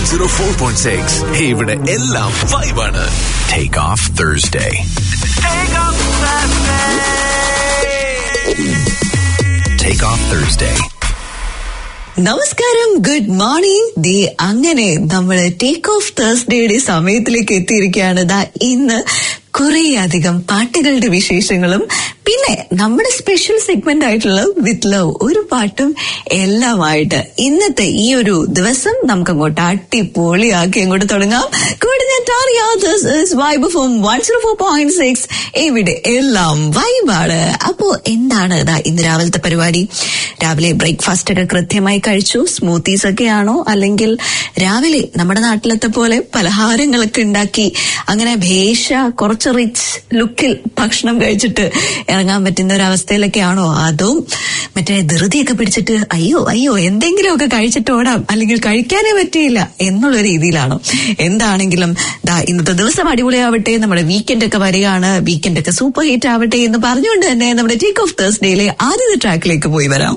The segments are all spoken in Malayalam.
സീറോ ഫോർ പോയിന്റ് സിക്സ് ഇവിടെ എല്ലാം വൈബാണ് take off Thursday take off Thursday നമസ്കാരം ഗുഡ് മോർണിംഗ് ദേ അങ്ങനെ നമ്മൾ ടേക്ക് ഓഫ് തേഴ്സ്ഡേയുടെ സമയത്തിലേക്ക് എത്തിയിരിക്കുകയാണ് ദാ ഇന്ന് കുറേ അധികം പാട്ടുകളുടെ വിശേഷങ്ങളും പിന്നെ നമ്മുടെ സ്പെഷ്യൽ സെഗ്മെന്റ് ആയിട്ടുള്ള വിത്ത് ലവ് ഒരു പാട്ടും എല്ലാമായിട്ട് ഇന്നത്തെ ഈ ഒരു ദിവസം നമുക്ക് അങ്ങോട്ട് അടിപൊളിയാക്കി അങ്ങോട്ട് തുടങ്ങാം കൂടെ ഞാൻ Tania vibe FM one zero four point six ഇവിടെ എല്ലാം വൈബാണ് അപ്പോ എന്താണ് ഇതാ ഇന്ന് രാവിലത്തെ പരിപാടി രാവിലെ ബ്രേക്ക്ഫാസ്റ്റ് ഒക്കെ കൃത്യമായി കഴിച്ചു സ്മൂത്തീസ് ഒക്കെ ആണോ അല്ലെങ്കിൽ രാവിലെ നമ്മുടെ നാട്ടിലത്തെ പോലെ പലഹാരങ്ങളൊക്കെ ഉണ്ടാക്കി അങ്ങനെ ഭേഷ കുറച്ച് റിച്ച് ലുക്കിൽ ഭക്ഷണം കഴിച്ചിട്ട് ഇറങ്ങാൻ പറ്റുന്ന ഒരു അവസ്ഥയിലൊക്കെ ആണോ അതും മറ്റേ ധൃതിയൊക്കെ പിടിച്ചിട്ട് അയ്യോ അയ്യോ എന്തെങ്കിലുമൊക്കെ കഴിച്ചിട്ട് ഓടാം അല്ലെങ്കിൽ കഴിക്കാനേ പറ്റിയില്ല എന്നുള്ള രീതിയിലാണോ എന്താണെങ്കിലും ദാ ഇന്നത്തെ ദിവസം അടിപൊളിയാവട്ടെ നമ്മുടെ വീക്കെൻഡ് ഒക്കെ വരികയാണ് വീക്കെൻഡ് ഒക്കെ സൂപ്പർ ഹിറ്റ് ആവട്ടെ എന്ന് പറഞ്ഞുകൊണ്ട് തന്നെ നമ്മുടെ ടേക്ക് ഓഫ് തേഴ്സ്ഡേയിലെ ആദ്യത്തെ ട്രാക്കിലേക്ക് പോയി വരാം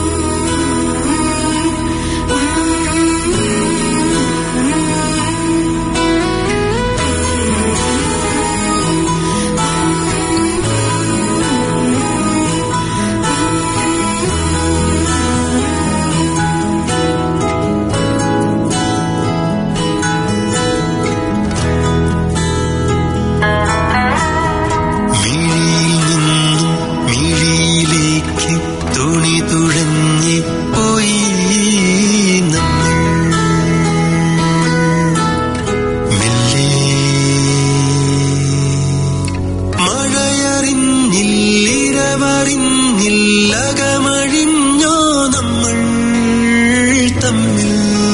മിഴിയിൽ നിന്നും മിഴിയിലേക്ക് തുണി തുഴഞ്ഞ് പോയി നമ്മൾ മെല്ലെ മഴയറിഞ്ഞില്ലിരവറിഞ്ഞില്ലകമഴിഞ്ഞോ നമ്മൾ തമ്മിൽ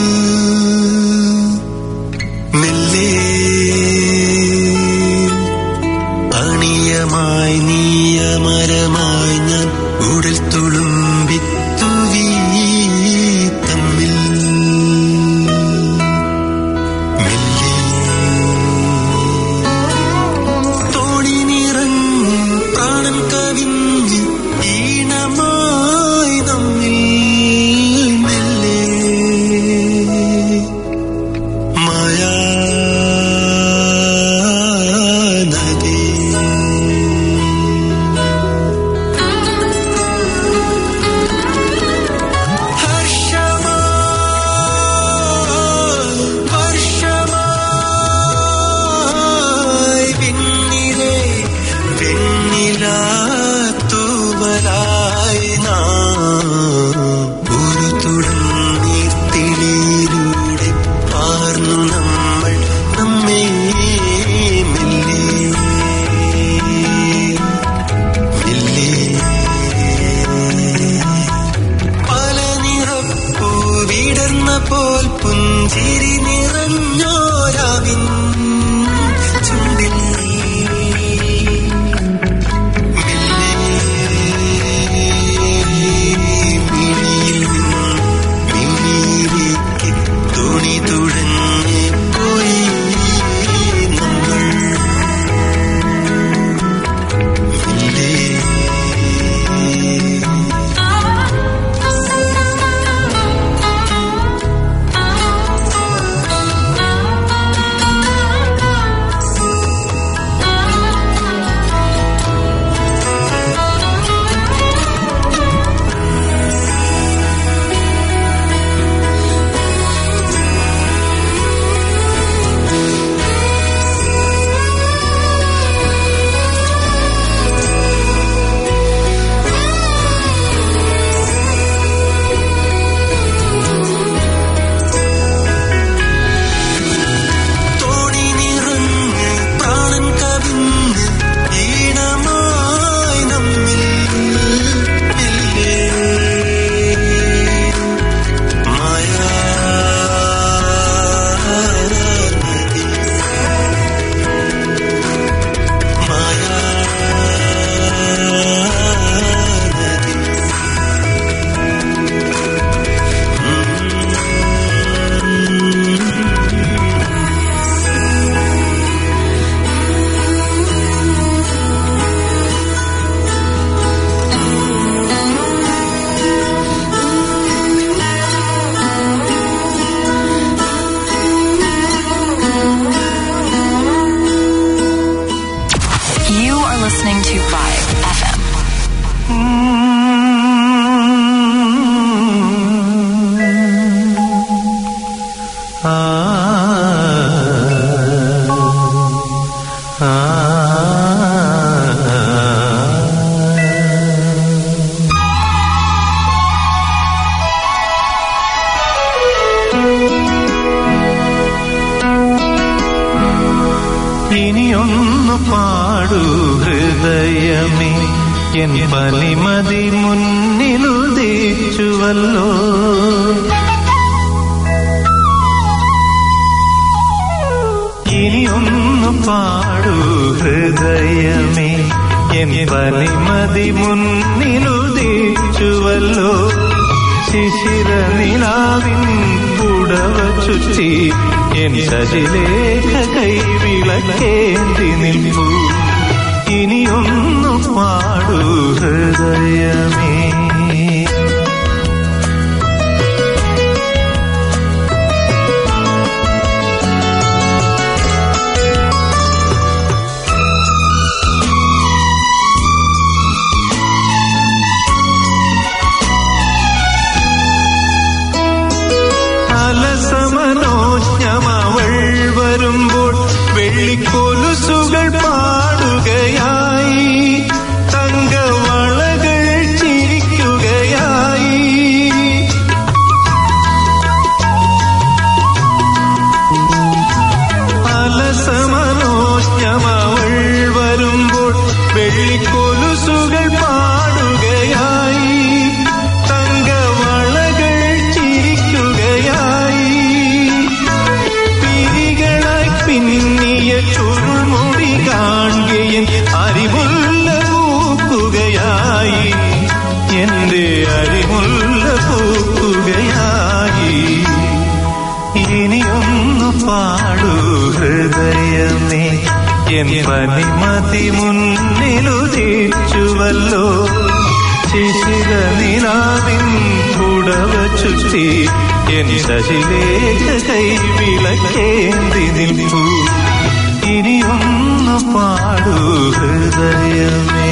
മെല്ലെ അണിയമായി നീയമരമായി ഞാൻ ഉടൽ തുളുമ്പി തുവി തമ്മിൽ മെല്ലെ തോണി നിറഞ്ഞ് പ്രാണൻ കവിഞ്ഞ് ഈണമായി നമ്മിൽ മെല്ലെ മായാ നദി ഹർഷമായി വർഷമായി പിന്നിലെ വെണ്ണിലാത്തൂവലായി നാം ഒരു തുടർന്നീർത്തിളിയിലൂടെ പാർന്നു നമ്മൾ നമ്മെ മെല്ലെ മെല്ലെ പല നിറപ്പൂ വിടർന്ന പോൽ പുഞ്ചിരി നിറഞ്ഞോരാവിൻ ചുണ്ടിൽ മിഴിയിൽ നിന്നും മിഴിയിലേക്ക് തുണി തുഴഞ്ഞ് പോയി നമ്മൾ മെല്ലെ ആ ആ ഇനിയൊന്നു പാടൂ ഹൃദയമേ എൻ പനിമതി മുന്നിലുദിച്ചുവല്ലോ ഇനിയൊന്നു പാടൂ ഹൃദയമേ എൻ പനിമതി മുന്നിലുദിച്ചുവല്ലോ ശിശിര നിലാവിൻ പുടവ ചുറ്റി എൻ ശശിലേഖ കൈവിളക്കേന്തി നിൽപ്പൂ ഇനിയൊന്നു പാടൂ ഹൃദയമേ അലസമനോജ്ഞമവൾ വരുമ്പോൾ വെള്ളിക്കൊലുസുകൾ പാടുകയായി തങ്കവളകൾ ചിരിക്കുകയായി അലസമനോജ്ഞമവൾ വരുമ്പോൾ വെള്ളിക്കൊലുസുകൾ പാടുകയായി തങ്കവളകൾ ചിരിക്കുകയായി പിരികളായി പിന്നിയ ചുരുൾമുടി കാണുകയും അരിമുല്ല പൂക്കുകയായി എന്റെ അരിമുല്ല പൂക്കുകയായി ഇനിയൊന്നു പാടൂ ഹൃദയമേ എൻ പനിമതി മുന്നിലുദിച്ചുവല്ലോ ശിശിര നിലാവിൻ പുടവ ചുറ്റി എൻ ശശിലേഖ കൈവിളക്കേന്തി നിൽപ്പൂ ഇനിയൊന്നു പാടൂ ഹൃദയമേ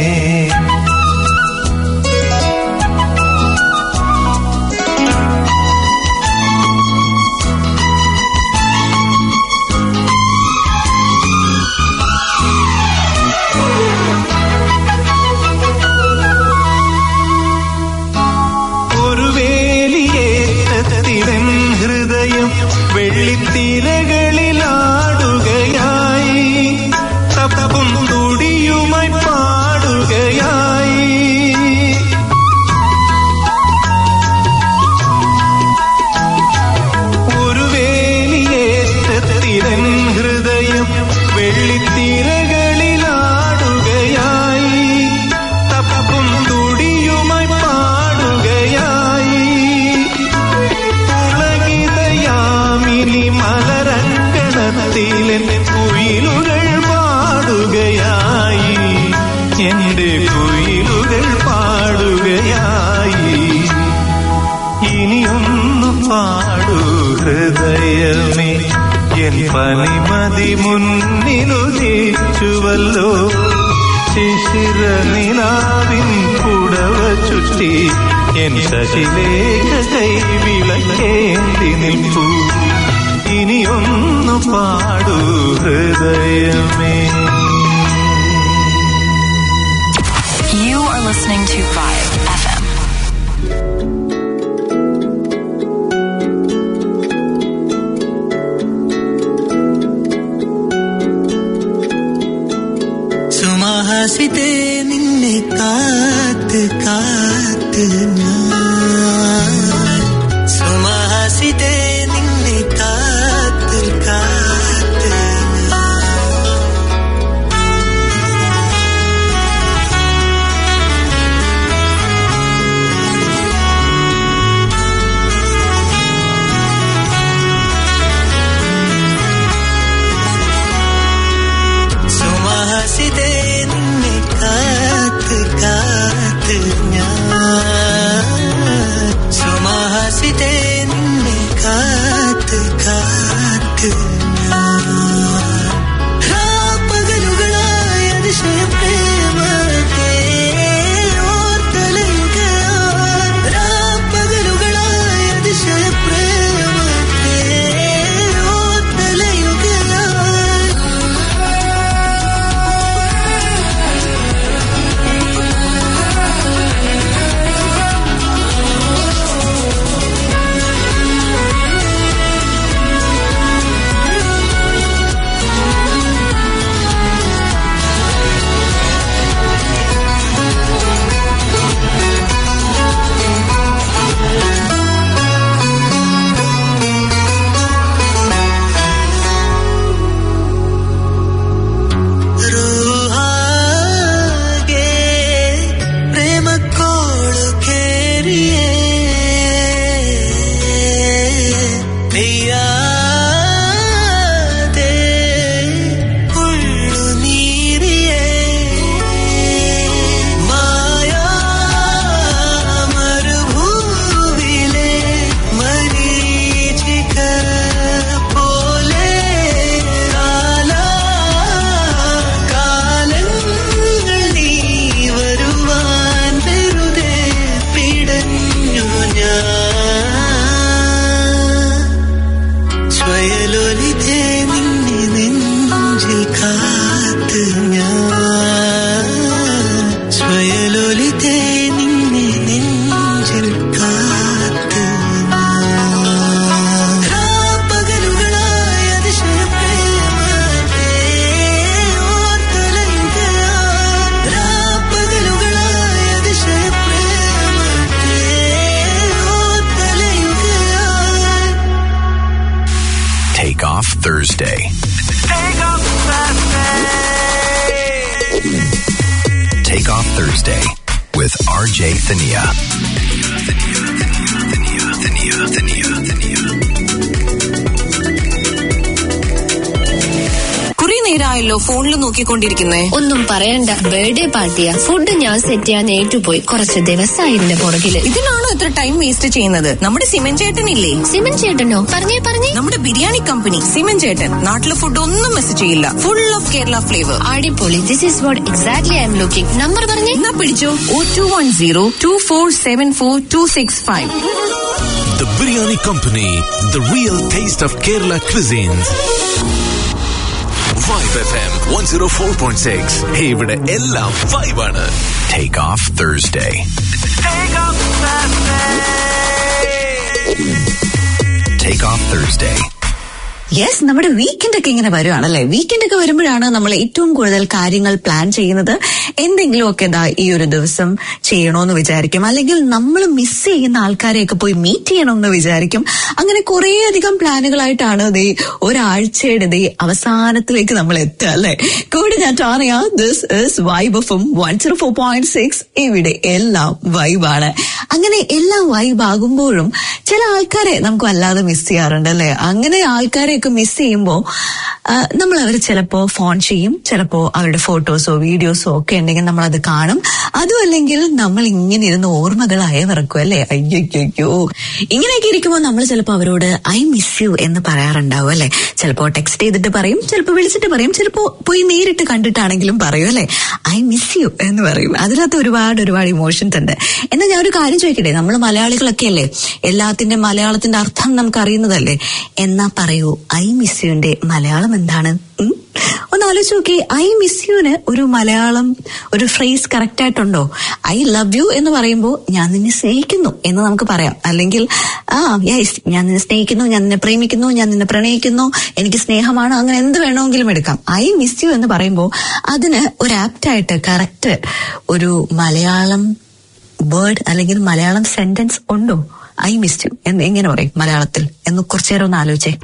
ഒരു വേലിയേറ്റത്തിലൻ ഹൃദയം വെള്ളിത്തിരകളിലാടുകയായി തപ്പും തുടിയുമായി പാടുകയായി ഒരു വേലിയേറ്റത്തിലൻ ഹൃദയം വെള്ളിത്തിരകളിലാടുകയായി തപ്പും തുടിയുമായി പാടുകയായി പുളകിതയാമിനി മലരങ്കണത്തിലെ കുയിലുകൾ പാടുകയായി എന്റെ കുയിലുകൾ പാടുകയായി ഇനിയൊന്നു പാടൂ ഹൃദയമേ എൻ പനിമതി മുന്നിലുദിച്ചുവല്ലോ ശിശിര നിലാവിൻ പുടവ ചുറ്റി എൻ ശശിലേഖ കൈവിളക്കേന്തി നിൽപ്പൂ ഇനിയൊന്നു പാടൂ ഹൃദയമേ You are listening to Vibe FM. സുമഹാസിതേ നിന്നെ കാത്ത് കാത്ത് ഞാൻ സുമഹാസിതേ നിന്നെ കാത്ത് കാത്ത് ഞാൻ സുമഹാസിതേ നിന്നെ കാത്ത് കാത്ത് ഞാൻ സുമഹാസിതേ നിന്നെ കാത്ത് കാത്ത് ഞാൻ രാപ്പകലുകളായ അതിശയ പ്രേമത്തെ ഓർത്തലയുകയാൽ രാപ്പകലുകളായ അതിശയ പ്രേമത്തെ കാത്ത് ഞാൻ സ്വയലൊലിതേ നിന്നെ നെഞ്ചിൽ കാത്ത് ഞാൻ രാപ്പകലുകളായ അതിശയപ്രേമത്തെ ഓർത്തലയുകയാൽ രാപ്പകലുകളായ അതിശയപ്രേമത്തെ ഓർത്തലയുകയാൽ Take off Thursday. Take off Thursday with RJ Thania. കുറെ നേരമായല്ലോ ഫോണിൽ നോക്കിക്കൊണ്ടിരിക്കുന്നേ ഒന്നും പറയണ്ട ബർത്ത്ഡേ പാർട്ടിയാ ഫുഡ് ഞാൻ സെറ്റ് ചെയ്യാൻ ഏറ്റുപോയി കുറച്ച് ദിവസമായി ഇതിന്റെ പുറകില് ഇതിനാണോ ഇത്ര ടൈം വേസ്റ്റ് ചെയ്യുന്നത് നമ്മുടെ സിമൻ ചേട്ടനില്ലേ സിമൻ ചേട്ടനോ പറഞ്ഞേ പറഞ്ഞേ നമ്മുടെ ബിരിയാണി കമ്പനി സിമൻ ചേട്ടൻ നാട്ടിലെ ഫുഡ് ഒന്നും മിസ് ചെയ്യില്ല ഫുൾ ഓഫ് കേരള ഫ്ലേവർ അടിപൊളി this is what exactly I'm looking number പറഞ്ഞേ എന്നാ പിടിച്ചോ oh two one zero two four seven four two six five The Biryani Company, the real taste of Kerala cuisines. Vibe FM 104.6. Hey, ഇവിടെ എല്ലാം vibe ആണ്. Take off Thursday. Take off Thursday. Yes നമ്മുടെ വീക്കെൻഡ് ഒക്കെ ഇങ്ങനെ വരുവാണല്ലേ വീക്കെൻഡ് ഒക്കെ വരുമ്പോഴാണ് നമ്മൾ ഏറ്റവും കൂടുതൽ കാര്യങ്ങൾ പ്ലാൻ ചെയ്യുന്നത് എന്തെങ്കിലുമൊക്കെ ഇതാ ഈ ഒരു ദിവസം ചെയ്യണമെന്ന് വിചാരിക്കും അല്ലെങ്കിൽ നമ്മൾ മിസ് ചെയ്യുന്ന ആൾക്കാരെയൊക്കെ പോയി മീറ്റ് ചെയ്യണമെന്ന് വിചാരിക്കും അങ്ങനെ കുറേ അധികം പ്ലാനുകളായിട്ടാണ് ദേ ഒരാഴ്ചയുടെ ദേ അവസാനത്തിലേക്ക് നമ്മൾ എത്തുക അല്ലെ കൂടെ ഞാൻ Tania this is vibe FM one zero four point six ഇവിടെ എല്ലാം വൈബാണ് അങ്ങനെ എല്ലാം വൈബ് ആകുമ്പോഴും ചില ആൾക്കാരെ നമുക്ക് വല്ലാതെ മിസ് ചെയ്യാറുണ്ട് അല്ലെ അങ്ങനെ ആൾക്കാരെയൊക്കെ മിസ് ചെയ്യുമ്പോൾ നമ്മൾ അവർ ചിലപ്പോ ഫോൺ ചെയ്യും ചിലപ്പോ അവരുടെ ഫോട്ടോസോ വീഡിയോസോ ഒക്കെ ഉണ്ടെങ്കിൽ നമ്മൾ അത് കാണും അതും അല്ലെങ്കിൽ നമ്മൾ ഇങ്ങനെ ഇരുന്ന് ഓർമ്മകളായ വിറക്കും അല്ലെ അയ്യോ ഇങ്ങനെയൊക്കെ ഇരിക്കുമ്പോൾ നമ്മൾ ചിലപ്പോൾ അവരോട് ഐ മിസ് യു എന്ന് പറയാറുണ്ടാവും അല്ലെ ചിലപ്പോ ടെക്സ്റ്റ് ചെയ്തിട്ട് പറയും ചിലപ്പോൾ വിളിച്ചിട്ട് പറയും ചിലപ്പോ പോയി നേരിട്ട് കണ്ടിട്ടാണെങ്കിലും പറയും അല്ലെ ഐ മിസ് യു എന്ന് പറയും അതിനകത്ത് ഒരുപാട് ഒരുപാട് ഇമോഷൻസ് ഉണ്ട് എന്നാൽ ഞാൻ ഒരു കാര്യം ചോദിക്കട്ടെ നമ്മൾ മലയാളികളൊക്കെ അല്ലേ എല്ലാത്തിന്റെ മലയാളത്തിന്റെ അർത്ഥം നമുക്ക് അറിയുന്നതല്ലേ എന്നാ പറയൂ ഐ മിസ് യുന്റെ മലയാളം എന്താണ് ഉം? ഒന്ന് ആലോചിച്ച് നോക്കി ഐ മിസ് യുന് ഒരു മലയാളം ഒരു ഫ്രേസ് കറക്റ്റ് ആയിട്ടുണ്ടോ ഐ ലവ് യു എന്ന് പറയുമ്പോൾ ഞാൻ നിന്നെ സ്നേഹിക്കുന്നു എന്ന് നമുക്ക് പറയാം അല്ലെങ്കിൽ ആ യെസ് ഞാൻ നിന്നെ സ്നേഹിക്കുന്നു ഞാൻ നിന്നെ പ്രേമിക്കുന്നു ഞാൻ നിന്നെ പ്രണയിക്കുന്നു എനിക്ക് സ്നേഹമാണ് അങ്ങനെ എന്ത് വേണമെങ്കിലും എടുക്കാം ഐ മിസ് യു എന്ന് പറയുമ്പോൾ അതിന് ഒരു ആപ്റ്റായിട്ട് കറക്റ്റ് ഒരു മലയാളം വേർഡ് അല്ലെങ്കിൽ മലയാളം സെന്റൻസ് ഉണ്ടോ ഐ മിസ് യു എന്ന് എങ്ങനെ പറയും മലയാളത്തിൽ എന്ന് കുറച്ചു നേരം ഒന്ന് ആലോചിച്ചേ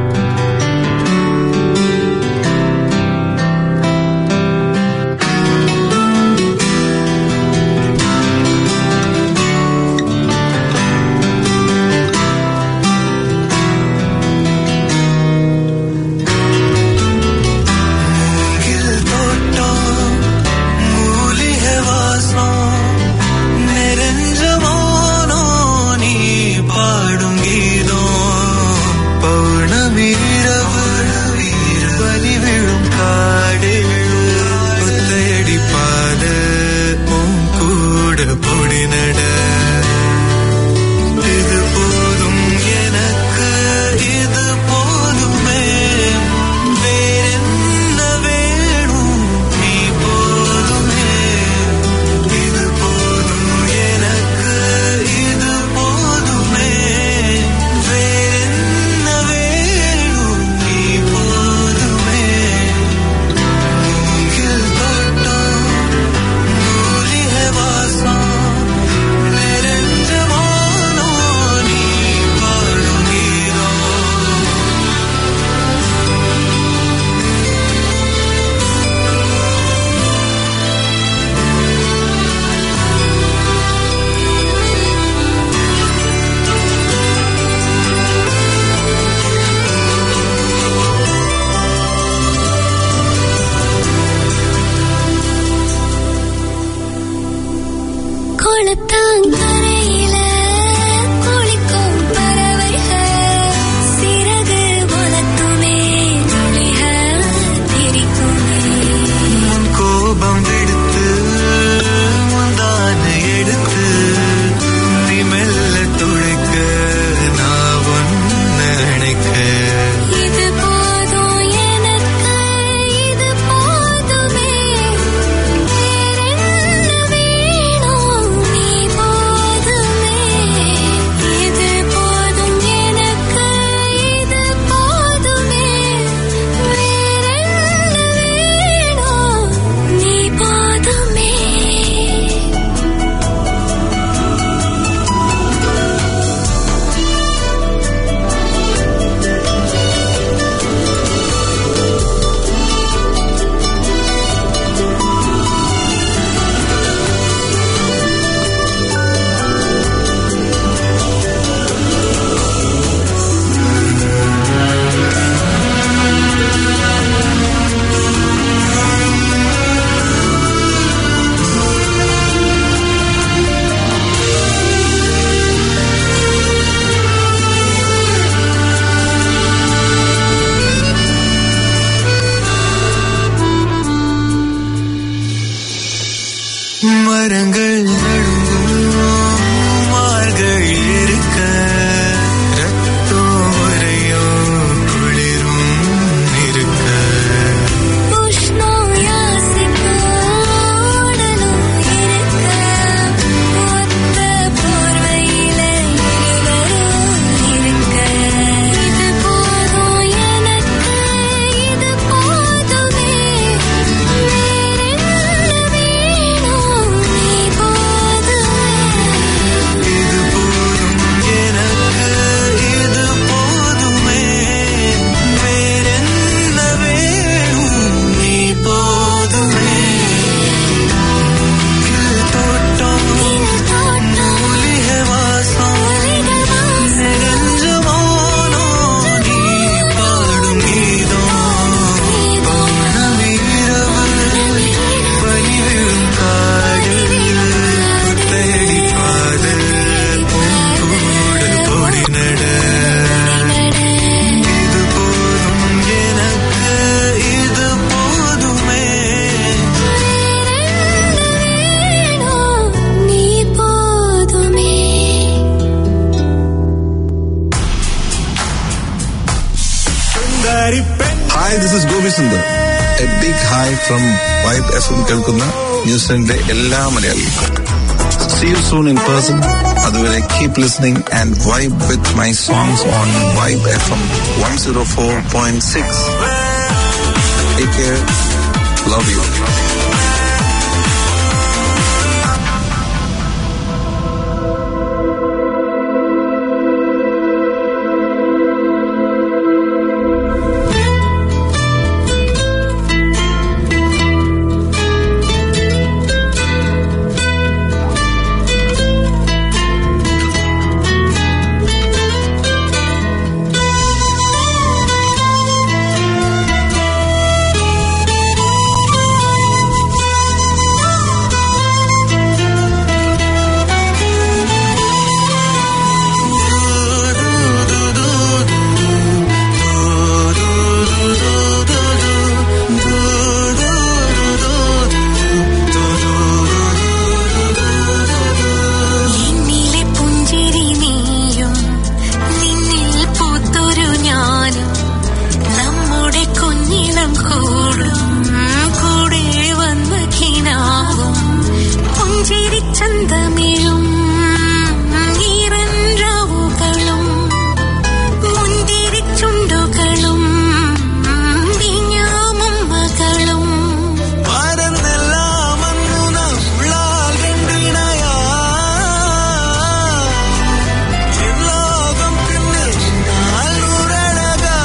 മൂങ്ങിൽ തോട്ടം മൂലിക വാസം നിറഞ്ഞ മൗനോ നീ പാടും ഗീതം പൗർണ hi this is Gopi Sundar a big hi from vibe F M കേൾക്കുന്ന ന്യൂസിലൻഡിലെ എല്ലാ മലയാളികൾക്കും see you soon in person അതുവരെ keep listening and vibe with my songs on vibe F M one zero four point six take care love you എന്നിലെ പുഞ്ചിരി നീയും നിന്നിൽ പൂത്തൊരു ഞാനും നമ്മുടെ കുഞ്ഞിളം കൂടും കൂടെ വന്ന കിനാവും പുഞ്ചിരി ചന്തമിഴും ഈറൻറാവുകളും മുന്തിരി ചുണ്ടുകളും വിഞ്ഞാമമ്മകളും മറന്നെല്ലാം അന്നു നാം ഉള്ളാൽ രണ്ടിണയാ ലോകം പിന്നെ നാലൂരഴകാ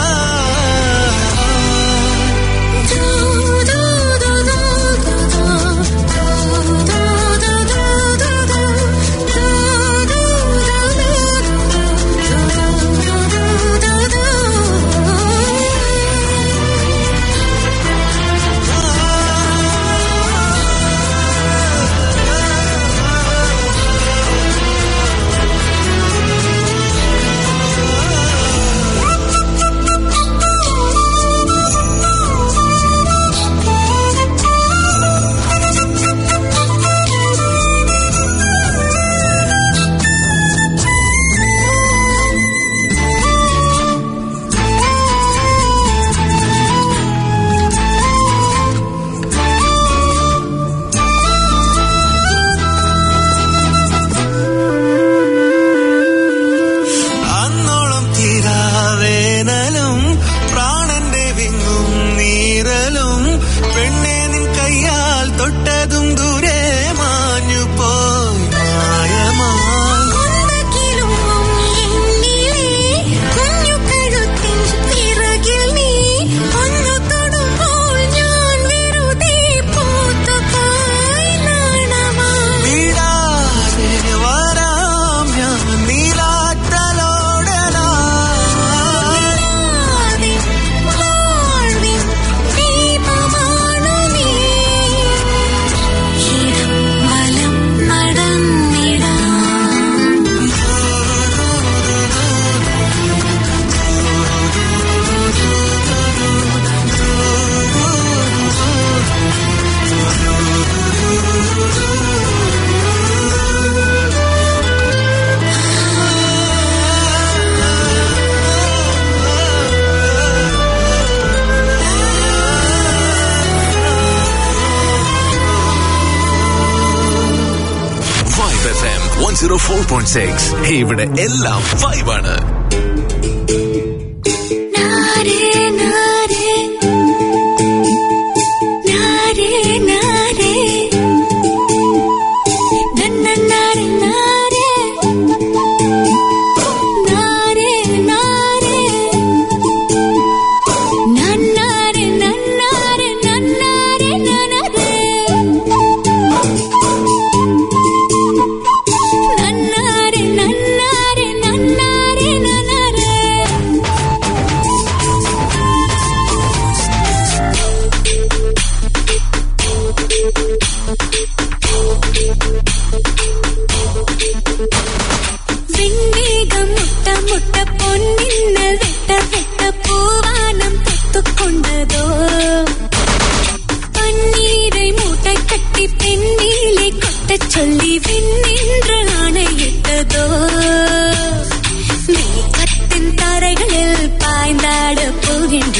അന്നോളം തീരാവേനലും പ്രാണന്റെ വിങ്ങും നീരലും പെണ്ണെ നിൻ കയ്യാൽ തൊട്ടതും ദൂരെ മാഞ്ഞു പോയി മായമായി വീടാതെ വരാം ഞാൻ നീലാറ്റലോടനാ vibe F M one zero four point six ഇവിടെ എല്ലാം വൈബാണ് നന്നാരെ നന്നാരെ നന്നാരെ നന്നാരെ വിണ്ണീകം മുട്ട മുട്ട പൊന്നിന്ന് വെട്ട വെട്ട പൂവാനം തൊത്തുകൊണ്ടതോ പന്നീரை மூட்டை கட்டி பெண்ணீலை கொட்ட சொல்லி விண்ணின்று ஆணையிட்டதோ மேகத்தின் தரைகளில் பாய்ந்தாட போகின்ற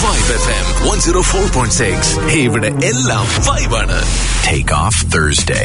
vibe F M one zero four point six ഇവിടെ എല്ലാം വൈബാണ് take off Thursday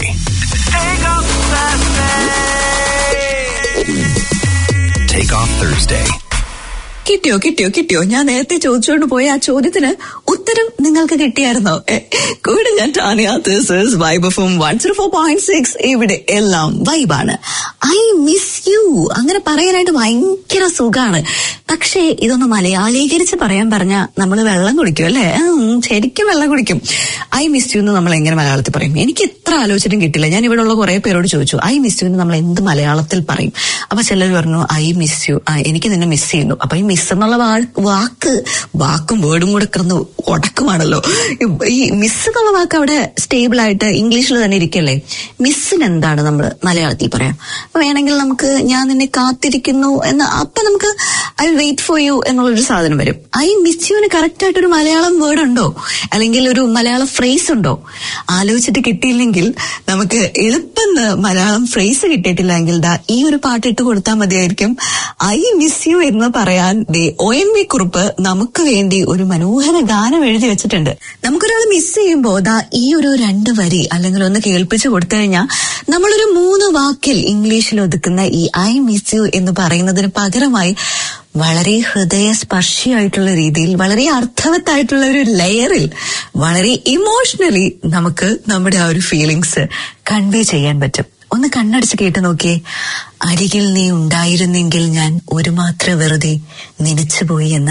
take off Thursday കിട്ടിയോ കിട്ടിയോ കിട്ടിയോ ഞാൻ നേരത്തെ ചോദിച്ചുകൊണ്ട് പോയ ആ ചോദ്യത്തിന് ഉത്തരം നിങ്ങൾക്ക് കിട്ടിയായിരുന്നോ എ, കൂടെ ഞാൻ Tania vibe FM one zero four point six ഇവിടെ എല്ലാം വൈബാണ് ഐ മിസ് യു അങ്ങനെ പറയാനായിട്ട് ഭയങ്കര സുഖാണ് പക്ഷേ ഇതൊന്ന് മലയാളീകരിച്ച് പറയാൻ പറഞ്ഞ നമ്മൾ വെള്ളം കുടിക്കും അല്ലേ ഉം, ശരിക്കും വെള്ളം കുടിക്കും ഐ മിസ് യു എന്ന് നമ്മൾ എങ്ങനെ മലയാളത്തിൽ പറയും എനിക്ക് ഇത്ര ആലോചനയും കിട്ടില്ല ഞാൻ ഇവിടെ ഉള്ള കുറെ പേരോട് ചോദിച്ചു ഐ മിസ് യു എന്ന് നമ്മൾ എന്ത് മലയാളത്തിൽ പറയും അപ്പൊ ചിലർ പറഞ്ഞു ഐ മിസ് യു എനിക്ക് നിന്നെ മിസ് ചെയ്യുന്നു അപ്പൊ ഈ മിസ് എന്നുള്ള വാ- വാക്ക് വാക്കും വേർഡും കൂടെ കിടന്ന് ഉടക്കുമാണല്ലോ ഈ മിസ് എന്നുള്ള വാക്ക് അവിടെ സ്റ്റേബിൾ ആയിട്ട് ഇംഗ്ലീഷിൽ തന്നെ ഇരിക്കല്ലേ മിസ്സിന് എന്താണ് നമ്മൾ മലയാളത്തിൽ പറയാം അപ്പൊ വേണമെങ്കിൽ നമുക്ക് ഞാൻ നിന്നെ കാത്തിരിക്കുന്നു എന്ന് അപ്പൊ നമുക്ക് ഐ വെയിറ്റ് ഫോർ യു എന്നുള്ളൊരു സാധനം വരും ഐ മിസ് യുവിന് കറക്റ്റ് ആയിട്ട് ഒരു മലയാളം വേർഡ് ഉണ്ടോ അല്ലെങ്കിൽ ഒരു മലയാളം ഫ്രേസ് ഉണ്ടോ ആലോചിച്ചിട്ട് കിട്ടിയില്ലെങ്കിൽ നമുക്ക് എളുപ്പം മലയാളം ഫ്രേസ് കിട്ടിയിട്ടില്ലെങ്കിൽ ദാ ഈ ഒരു പാട്ട് ഇട്ട് കൊടുത്താൽ മതിയായിരിക്കും ഐ മിസ് യു എന്ന് പറയാൻ ദേ ഒ എൻ വി കുറിപ്പ് നമുക്ക് വേണ്ടി ഒരു മനോഹര ഗാനം എഴുതി വെച്ചിട്ടുണ്ട് നമുക്കൊരാൾ മിസ് ചെയ്യുമ്പോ ദാ ഈ ഒരു രണ്ട് വരി അല്ലെങ്കിൽ ഒന്ന് കേൾപ്പിച്ചു കൊടുത്തു കഴിഞ്ഞാൽ നമ്മളൊരു മൂന്ന് വാക്കിൽ ഇംഗ്ലീഷിൽ ഒതുക്കുന്ന ഈ ഐ മിസ് യു എന്ന് പറയുന്നതിന് പകരമായി വളരെ ഹൃദയസ്പർശിയായിട്ടുള്ള രീതിയിൽ വളരെ അർത്ഥവത്തായിട്ടുള്ള ഒരു ലെയറിൽ വളരെ ഇമോഷണലി നമുക്ക് നമ്മുടെ ആ ഒരു ഫീലിങ്സ് കൺവേ ചെയ്യാൻ പറ്റും ഒന്ന് കണ്ണടച്ച് കേട്ട് നോക്കിയേ അരികിൽ നീ ഉണ്ടായിരുന്നെങ്കിൽ ഞാൻ ഒരു മാത്ര വെറുതെ നനച്ചുപോയി എന്ന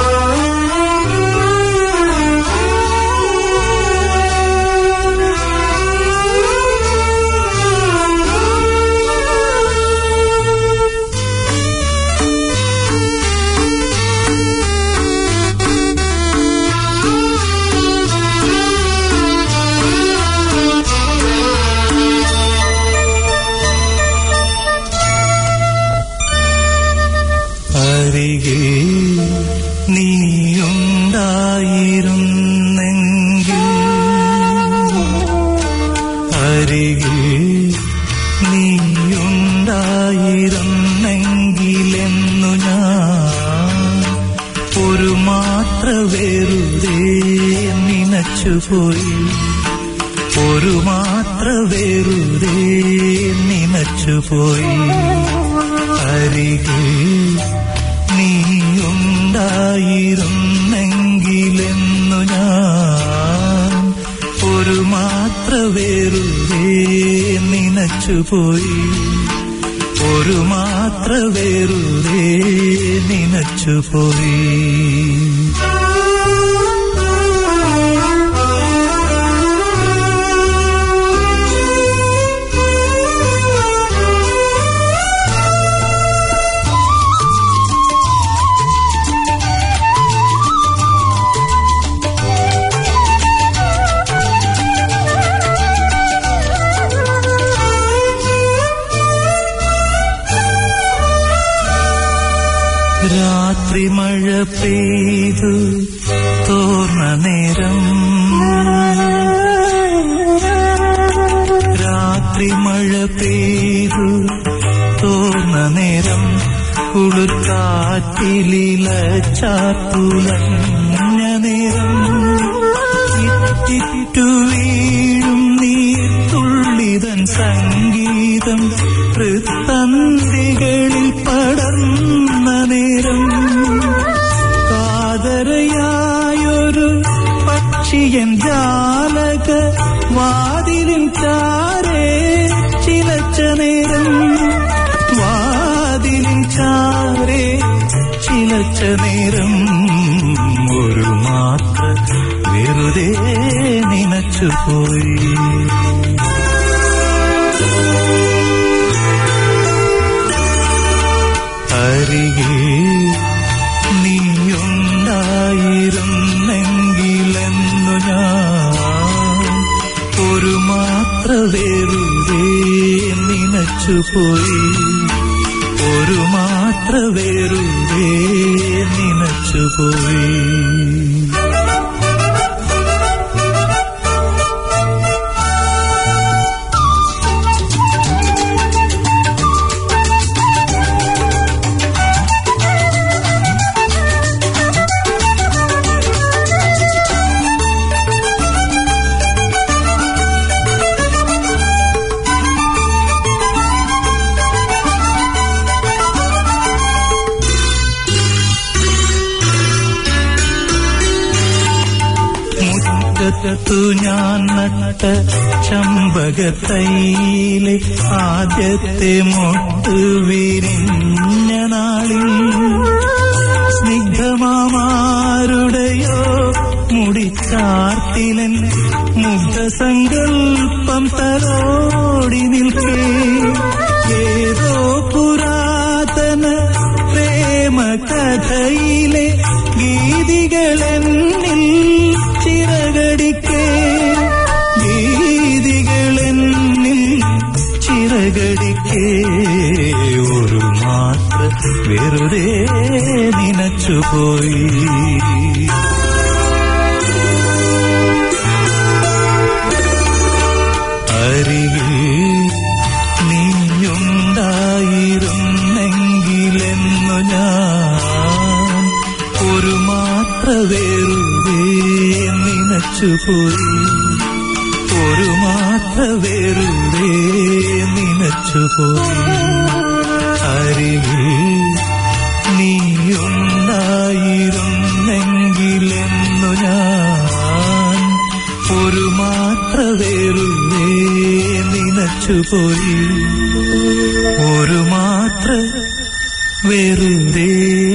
അരികെ നീയുണ്ടായിരുന്നെങ്കിൽ അരികെ നീയുണ്ടായിരുന്നെങ്കിലെന്നു ഞാൻ ഒരു മാത്ര വെറുതെ നിനച്ചുപോയി ഒരു മാത്ര വെറുതെ നിനച്ചുപോയി അരികെ നീയുണ്ടായിരുന്നെങ്കിലെന്നു ഞാൻ ഒരു മാത്ര വെറുതെ നിനച്ചുപോയി ഒരു മാത്ര വെറുതെ നിനച്ചുപോയി രാത്രി മഴ പെയ്തു തോർന്ന നേരം രാത്രി മഴ പെയ്തു തോർന്ന നേരം കുളിർക്കാറ്റിലില ചാത്തുലഞ്ഞ നേരം ഇറ്റിറ്റു വീഴും നീർത്തുള്ളിതൻ സംഗീതം തൃത്തന്തികളിൽ പടർന്ന നേരം കാതരയായൊരു പക്ഷിയൻ ജാലക വാതിലിൻ ചാരേ ചിലച്ച നേരം വാതിലിൻ ചാരേ ചിലച്ച നേരം ഒരു മാത്ര വെറുതെ നിനച്ചുപോയി അരികെ നീയുണ്ടായിരുന്നെങ്കിലെന്നു ഞാൻ ഒരു മാത്ര വെറുതെ നിനച്ചുപോയി ഒരു മാത്ര വെറുതെ നിനച്ചുപോയി മുറ്റത്തു ഞാൻ നട്ട ചമ്പകത്തൈയിലെ ആദ്യത്തെ മൊട്ട് വിരിഞ്ഞ നാളിൽ സ്നിഗ്ധമാരുടെയോ മുടിച്ചാർത്തിലൻ മുഗ്ധസങ്കൽപ്പം തലോടി നിൽക്കേ ഏതോ പുരാതന പ്രേമകഥയിലെ ഗീതികളെന്നിൽ ചിറകടിക്കേ ഗീതികളെന്നിൽ ചിറകടിക്കേ ഒരു മാത്ര വെറുതെ നിനച്ചുപോയി അരികിൽ നീയുണ്ടായിരുന്നെങ്കിലെന്നു ഞാൻ ഒരു മാത്ര വെറുതെ നിനച്ചുപോയി ഒരു മാത്ര വെറുതെ നിനച്ചുപോയി അരികിൽ നീയുണ്ടായിരുന്നെങ്കിലെന്നു ഞാൻ ഒരു മാത്ര വെറുതെ നിനച്ചുപോയി ഒരു മാത്ര വെറുതെ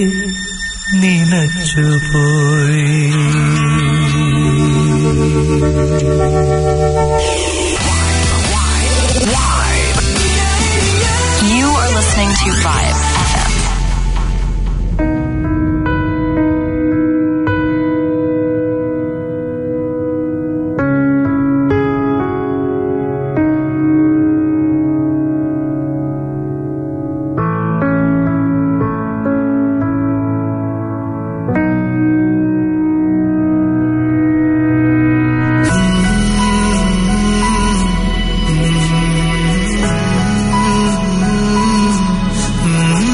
നിനച്ചുപോയി You are listening to Vibe FM. Mm-hmm.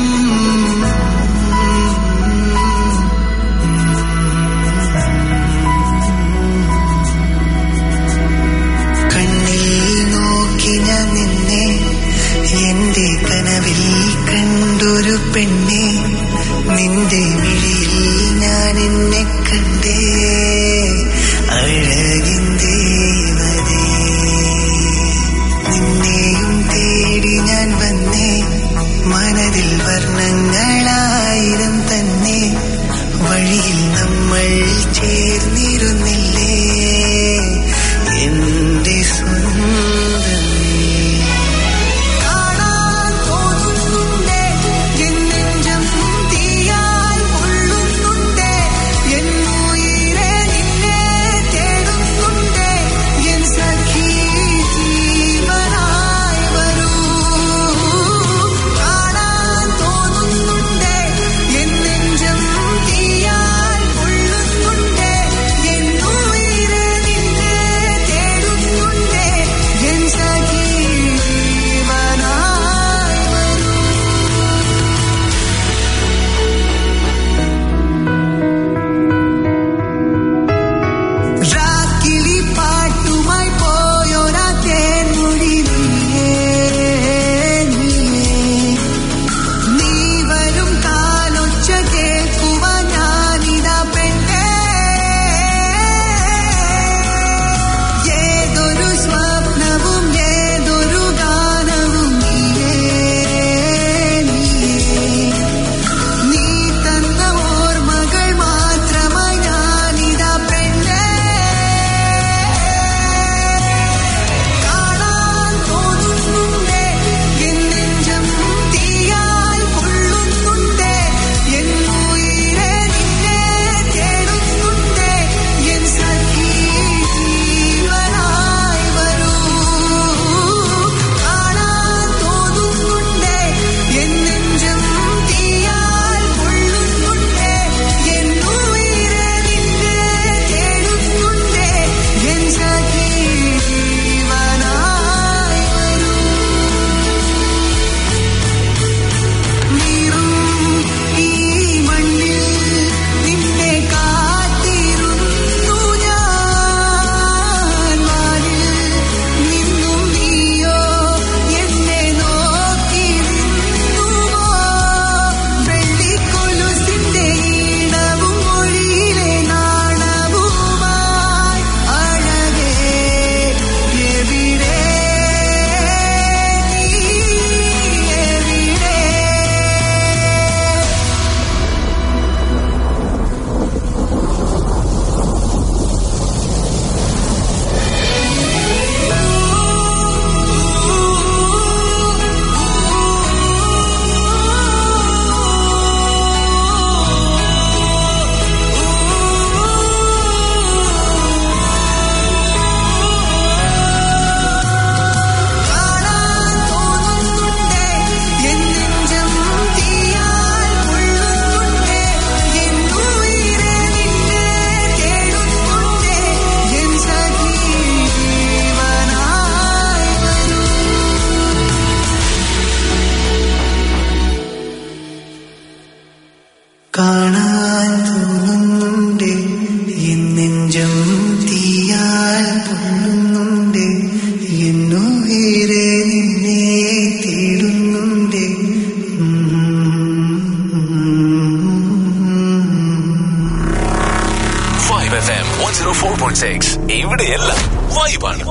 ഇവിടെ എല്ലാം വൈബാണ്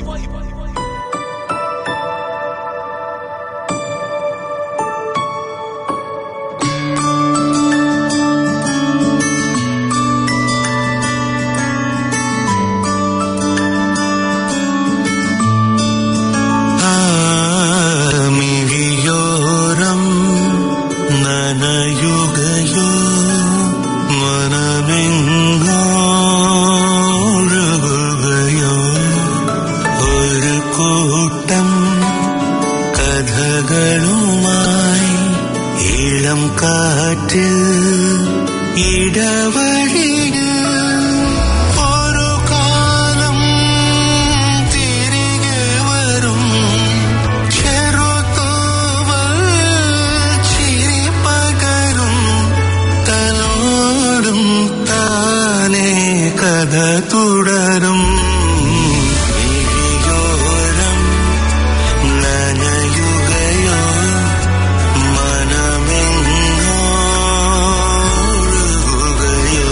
മിഴിയോരം നനയുകയോ മനമെങ്ങോഴുകയോ ഒരു കൂട്ടം കഥകളുമായി ഇളം കാറ്റ് ഇടവഴിയിൽ ഒരു കാലം തിരികെ വരും ചെറുതൂവൽ ചിരി പകരും തലോടും താനേ കഥ തുടരും വിഴിയോരം നനയുകയോ മനമെങ്ങോഴുകയോ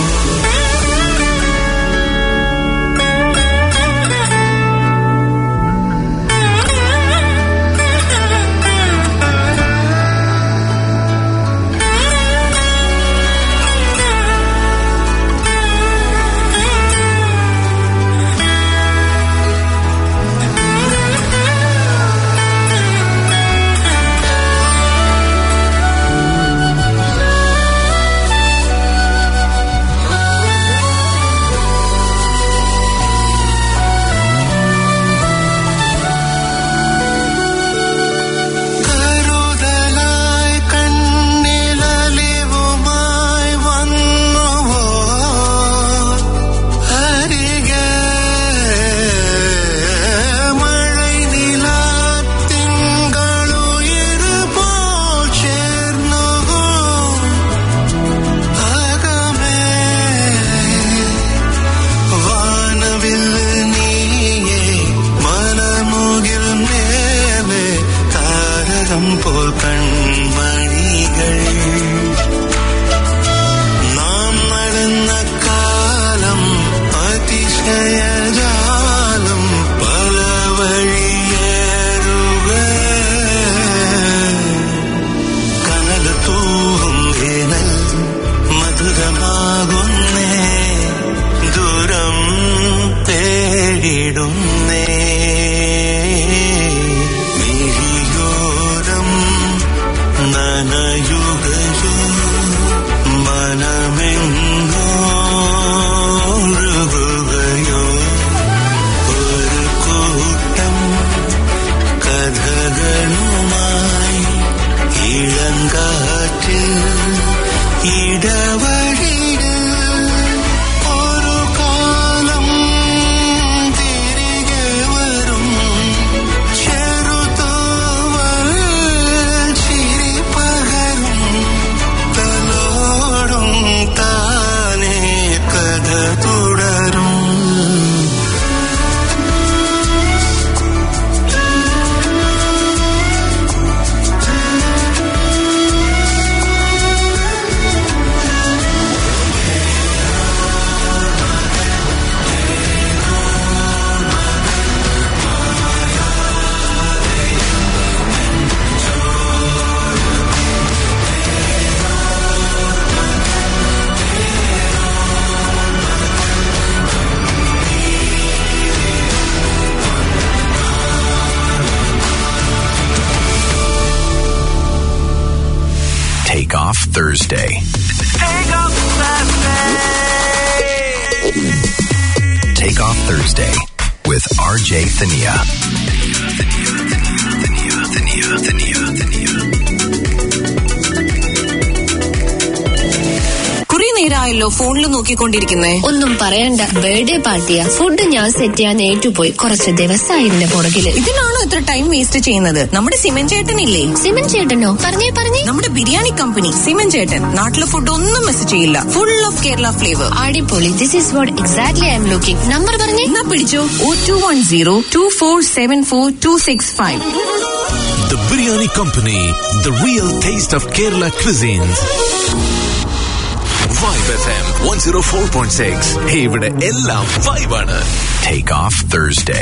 കരുതലായി കണ്ണിലലിവുമായി വന്നുവോ അരികെ മഴை നിലാത്തിങ്കളുയരുപോൽ ചേർന്നുവോ അകമേ വാനവിൽ നീയേ മനമുകിൽ മേലെ താരകം പോൽ കൺമണികൾ നാം നടന്ന കാലം അതിശയജാലം പല വഴിയേറുക കനൽ തൂവും വേനൽ മധുരമാകുന്നേ ദൂരം തേടിടുന്നേ മിഴിയോരം നനയുകയോ മനമെങ്ങോഴുകയോ ഒരു കൂട്ടം കഥകളുമായി ഇളങ്കാറ്റ് ഇടവഴിയിൽ ഒരു കാലം തിരികെ വരും ചെറുതൂവൽ ചിരി പകരും തലോടും താനേ കഥ തുടരും Take off Thursday. Take off Thursday with RJ Thania. കുറെ നേരമായല്ലോ ഫോണിൽ നോക്കിക്കൊണ്ടിരിക്കുന്നേ ഒന്നും പറയണ്ട ബർത്ത്ഡേ പാർട്ടിയാ ഫുഡ് ഞാൻ സെറ്റ് ചെയ്യാൻ ഏറ്റുപോയി കുറച്ച് ദിവസമായി ഇതിന്റെ പുറകില് ഇതിനാണോ ഇത്ര ടൈം വേസ്റ്റ് ചെയ്യുന്നത് നമ്മുടെ സിമൻ ചേട്ടനില്ലേ സിമൻ ചേട്ടനോ പറഞ്ഞേ പറഞ്ഞേ നമ്മുടെ ബിരിയാണി കമ്പനി സിമൻ ചേട്ടൻ നാട്ടിലെ ഫുഡ് ഒന്നും മിസ് ചെയ്യില്ല ഫുൾ ഓഫ് കേരള ഫ്ലേവർ അടിപൊളി this is what exactly I'm looking number പറഞ്ഞേ എന്നാ പിടിച്ചോ oh two one zero two four seven four two six five The Biryani Company, the real taste of Kerala cuisines. Vibe F M one zero four point six ഇവിടെ എല്ലാം വൈബാണ് take off Thursday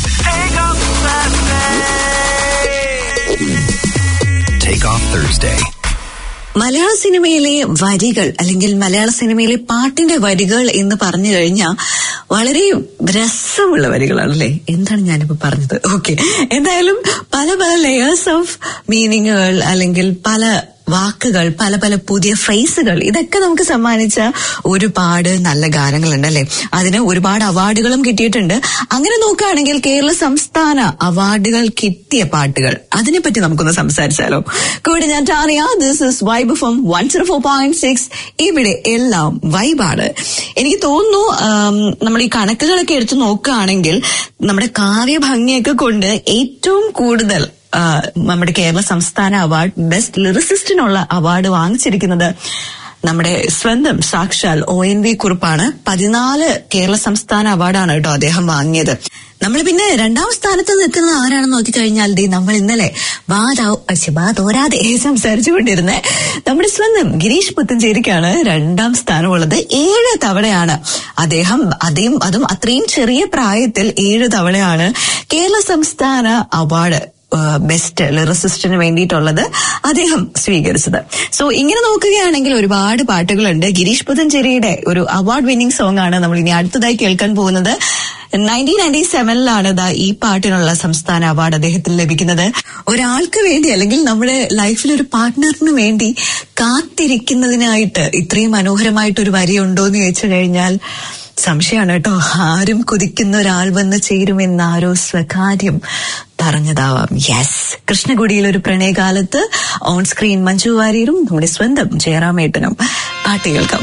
take off Thursday Malayala സിനിമയിലെ വരികൾ അല്ലെങ്കിൽ മലയാള സിനിമയിലെ പാട്ടിന്റെ വരികൾ എന്ന് പറഞ്ഞു കഴിഞ്ഞാൽ വളരെ രസമുള്ള വരികളാണല്ലേ എന്താണ് ഞാനിപ്പോ പറഞ്ഞത് ഓക്കെ എന്തായാലും പല പല ലെയേഴ്സ് ഓഫ് മീനിങ്ങുകൾ അല്ലെങ്കിൽ പല വാക്കുകൾ പല പല പുതിയ ഫ്രേസുകൾ ഇതൊക്കെ നമുക്ക് സമ്മാനിച്ച ഒരുപാട് നല്ല ഗാനങ്ങളുണ്ട് അല്ലെ അതിന് ഒരുപാട് അവാർഡുകളും കിട്ടിയിട്ടുണ്ട് അങ്ങനെ നോക്കുകയാണെങ്കിൽ കേരള സംസ്ഥാന അവാർഡുകൾ കിട്ടിയ പാട്ടുകൾ അതിനെപ്പറ്റി നമുക്കൊന്ന് സംസാരിച്ചാലോ കൂടെ ഞാൻ Tania this is vibe from one zero four point six ഇവിടെ എല്ലാം വൈബാണ് എനിക്ക് തോന്നുന്നു ആം, നമ്മൾ ഈ കണക്കുകളൊക്കെ എടുത്തു നോക്കുകയാണെങ്കിൽ നമ്മുടെ കാവ്യഭംഗിയൊക്കെ കൊണ്ട് ഏറ്റവും കൂടുതൽ ആ, നമ്മുടെ കേരള സംസ്ഥാന അവാർഡ് ബെസ്റ്റ് ലിറിസിസ്റ്റിനുള്ള അവാർഡ് വാങ്ങിച്ചിരിക്കുന്നത് നമ്മുടെ സ്വന്തം സാക്ഷാൽ ഒ എൻ വി കുറിപ്പാണ് പതിനാല് കേരള സംസ്ഥാന അവാർഡാണ് കേട്ടോ അദ്ദേഹം വാങ്ങിയത് നമ്മൾ പിന്നെ രണ്ടാം സ്ഥാനത്ത് നിൽക്കുന്നത് ആരാണെന്ന് നോക്കിക്കഴിഞ്ഞാൽ ദേ നമ്മൾ ഇന്നലെ വാദാ പക്ഷെ വാതോരാതെ സംസാരിച്ചുകൊണ്ടിരുന്ന നമ്മുടെ സ്വന്തം ഗിരീഷ് പുത്തഞ്ചേരിക്കാണ് രണ്ടാം സ്ഥാനമുള്ളത് ഏഴ് തവണയാണ് അദ്ദേഹം അതേം അതും അത്രയും ചെറിയ പ്രായത്തിൽ ഏഴ് തവണയാണ് കേരള സംസ്ഥാന അവാർഡ് ബെസ്റ്റ് ലിറിസിസ്റ്റിന് വേണ്ടിയിട്ടുള്ളത് അദ്ദേഹം സ്വീകരിച്ചത് സോ ഇങ്ങനെ നോക്കുകയാണെങ്കിൽ ഒരുപാട് പാട്ടുകളുണ്ട് ഗിരീഷ് പുതഞ്ചേരിയുടെ ഒരു അവാർഡ് വിന്നിംഗ് സോങ് ആണ് നമ്മൾ ഇനി അടുത്തതായി കേൾക്കാൻ പോകുന്നത് നയൻറ്റീൻ നയൻറ്റി സെവനിലാണ് ദാ ഈ പാട്ടിനുള്ള സംസ്ഥാന അവാർഡ് അദ്ദേഹത്തിന് ലഭിക്കുന്നത് ഒരാൾക്ക് വേണ്ടി അല്ലെങ്കിൽ നമ്മുടെ ലൈഫിൽ ഒരു പാർട്ട്ണറിന് വേണ്ടി കാത്തിരിക്കുന്നതിനായിട്ട് ഇത്രയും മനോഹരമായിട്ട് ഒരു വരി ഉണ്ടോ എന്ന് ചോദിച്ചു കഴിഞ്ഞാൽ സംശയമാണ് കേട്ടോ ആരും കുതിക്കുന്ന ഒരാൾ വന്ന് ചേരുമെന്നാരോ സ്വകാര്യം പറഞ്ഞതാവാം യെസ് കൃഷ്ണകുടിയിൽ ഒരു പ്രണയകാലത്ത് ഓൺ സ്ക്രീൻ മഞ്ജു വാര്യരും നമ്മുടെ സ്വന്തം ജയറാമേട്ടനും പാട്ട് കേൾക്കാം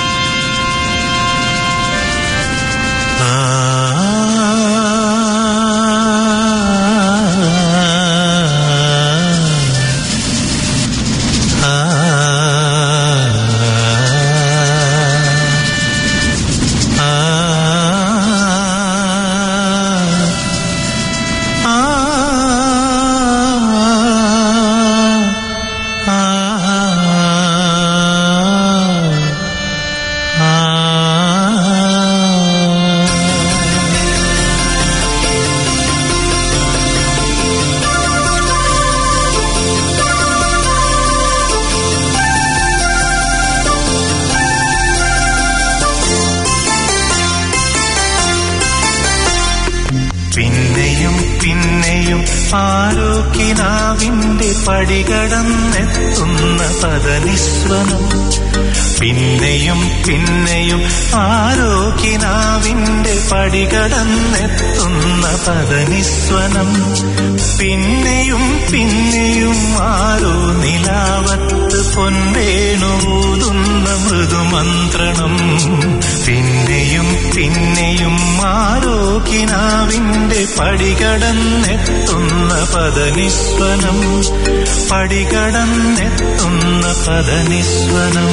പിന്നെയും പിന്നെയും ആരോക്കിനാവിന്റെ പടികടന്നെത്തുന്ന പദനിസ്വനം പിന്നെയും പിന്നെയും ആരോക്കിനാവിന്റെ പടികടന്നെത്തുന്ന പദനിസ്വനം പിന്നെയും പിന്നെയും ആരോ നിലാവത്ത് പൊൻവേണൂതുന്ന മൃദുമന്ത്രണം പിന്നെയും പിന്നെയും ആരോക്കിനാവിന്റെ പടികടന്നെത്തുന്ന പദനിസ്വനം പടികടന്നെത്തുന്ന പദനിസ്വനം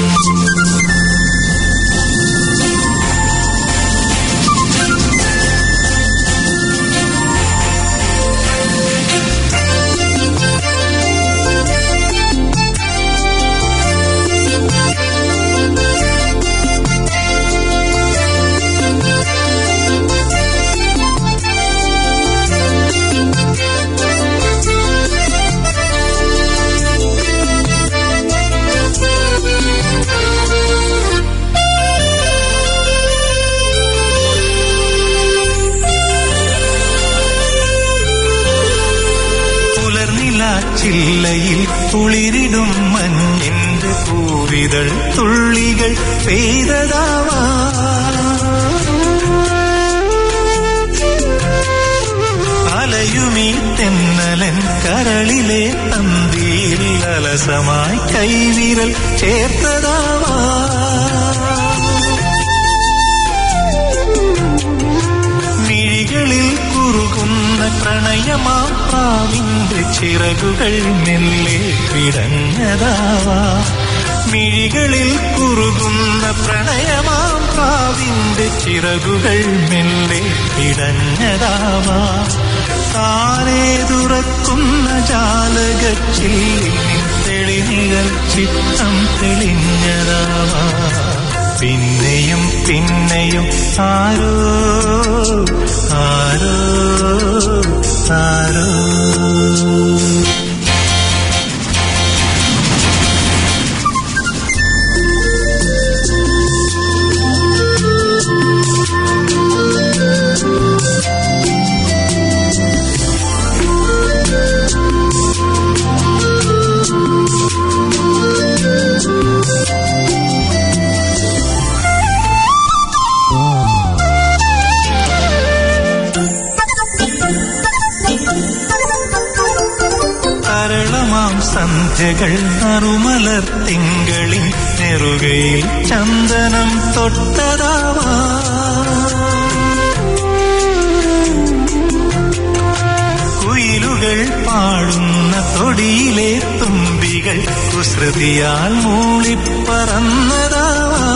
പുലർനിലാച്ചില്ലയിൽ കുളിരിടും മഞ്ഞിന്റെ പൂവിതൾ തുള്ളികൾ പെയ്തതാവാ അലയുമീ തെന്നലൻ കരളിലെ തന്തിയിൽ അലസമായി കൈവിരൽ ചേർത്തതാവാ മിഴികളിൽ കുറുകുന്ന പ്രണയമാം പ്രാവിന്റെ ചിറകുകൾ മെല്ലെ പിടഞ്ഞതാവാ മിഴികളിൽ കുറുകുന്ന പ്രണയമാം പ്രാവിന്റെ ചിറകുകൾ മെല്ലെ പിടഞ്ഞതാവാ താനേ തുറക്കുന്ന ജാലകച്ചില്ലിൽ തെളിനിഴൽ ചിത്തം തെളിഞ്ഞതാവാ പിന്നെയും പിന്നെയും ആരോ ആരോ ആരോ തരളമാം സന്ധ്യകൾ നറുമലർ തിങ്കളിൻ നെറുകയിൽ ചന്ദനം തൊട്ടതാവാ കുയിലുകൾ പാടുന്ന തൊടിയിലെ തുമ്പികൾ കുസൃതിയാൽ മൂളിപ്പറന്നതാവാ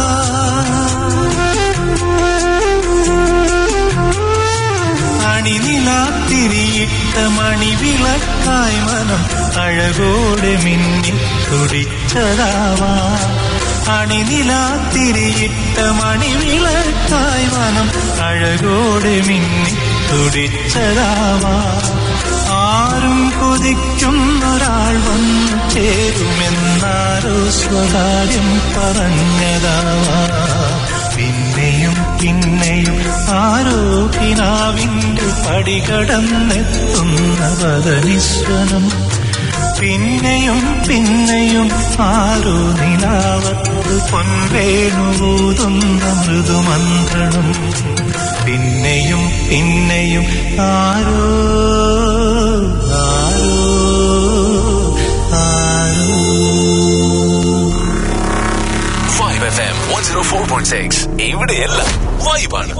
അണിനിലാത്തിരിയിട്ട മണിവിളക്കായി മനം അഴകോടെ മിന്നി തുടിച്ചതാവാ അണിനിലാത്തിരിയിട്ട മണിവിളക്കായി മനം അഴകോടെ മിന്നി തുടിച്ചതാവാ ആരും കൊതിക്കുന്നൊരാൾ വന്നു ചേരുമെന്നാരോ സ്വകാര്യം പറഞ്ഞതാവാ പിന്നെയും പിന്നെയും ആരോ കിനാവിന്റെ പടികടന്നെത്തുന്ന വദനിസ്വനം പിന്നെയും പിന്നെയും ആരോ നിലാവത്ത് പൊൻവേണുകൂതുന്ന മൃദുമന്ത്രണം പിന്നെയും പിന്നെയും ആരോ ആരോ ആരോ vibe F M one zero four point six ഇവിടെയെല്ലാം വൈബാണ്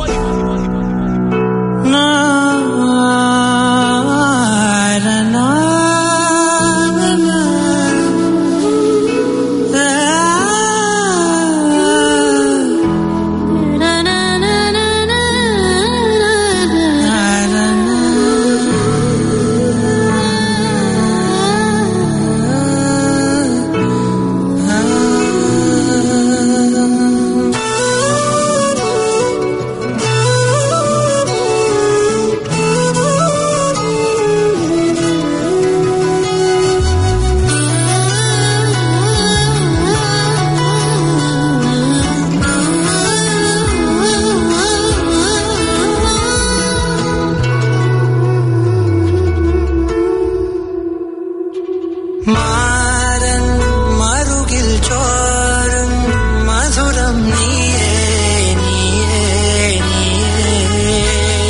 മാരൻ മറുകിൽ ചോരും മധുരം നീയേ നീയേ നീയേ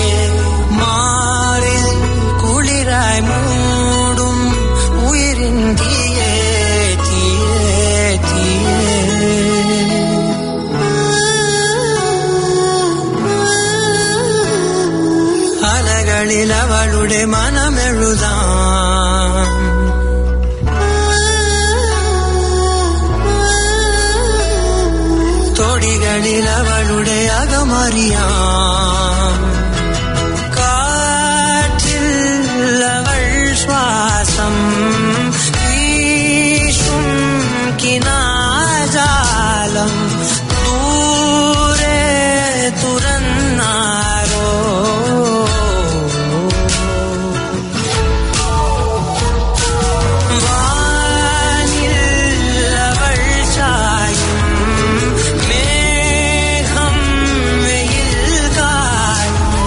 മാറിൽ കുളിരായി മൂടും ഉയരിൻ തീയേ തീയേ തീയേ അലകളിൽ അവളുടെ മനമെഴുതാം തൊടികളിൽ അവളുടെ അകമറിയാം കാറ്റിൽ അവൾ ശ്വാസം വീശും കിനാജാലം ദൂരെ തുറന്നാരോ വാനിൽ അവൾ ചായും മേഘം വെയിൽ കായും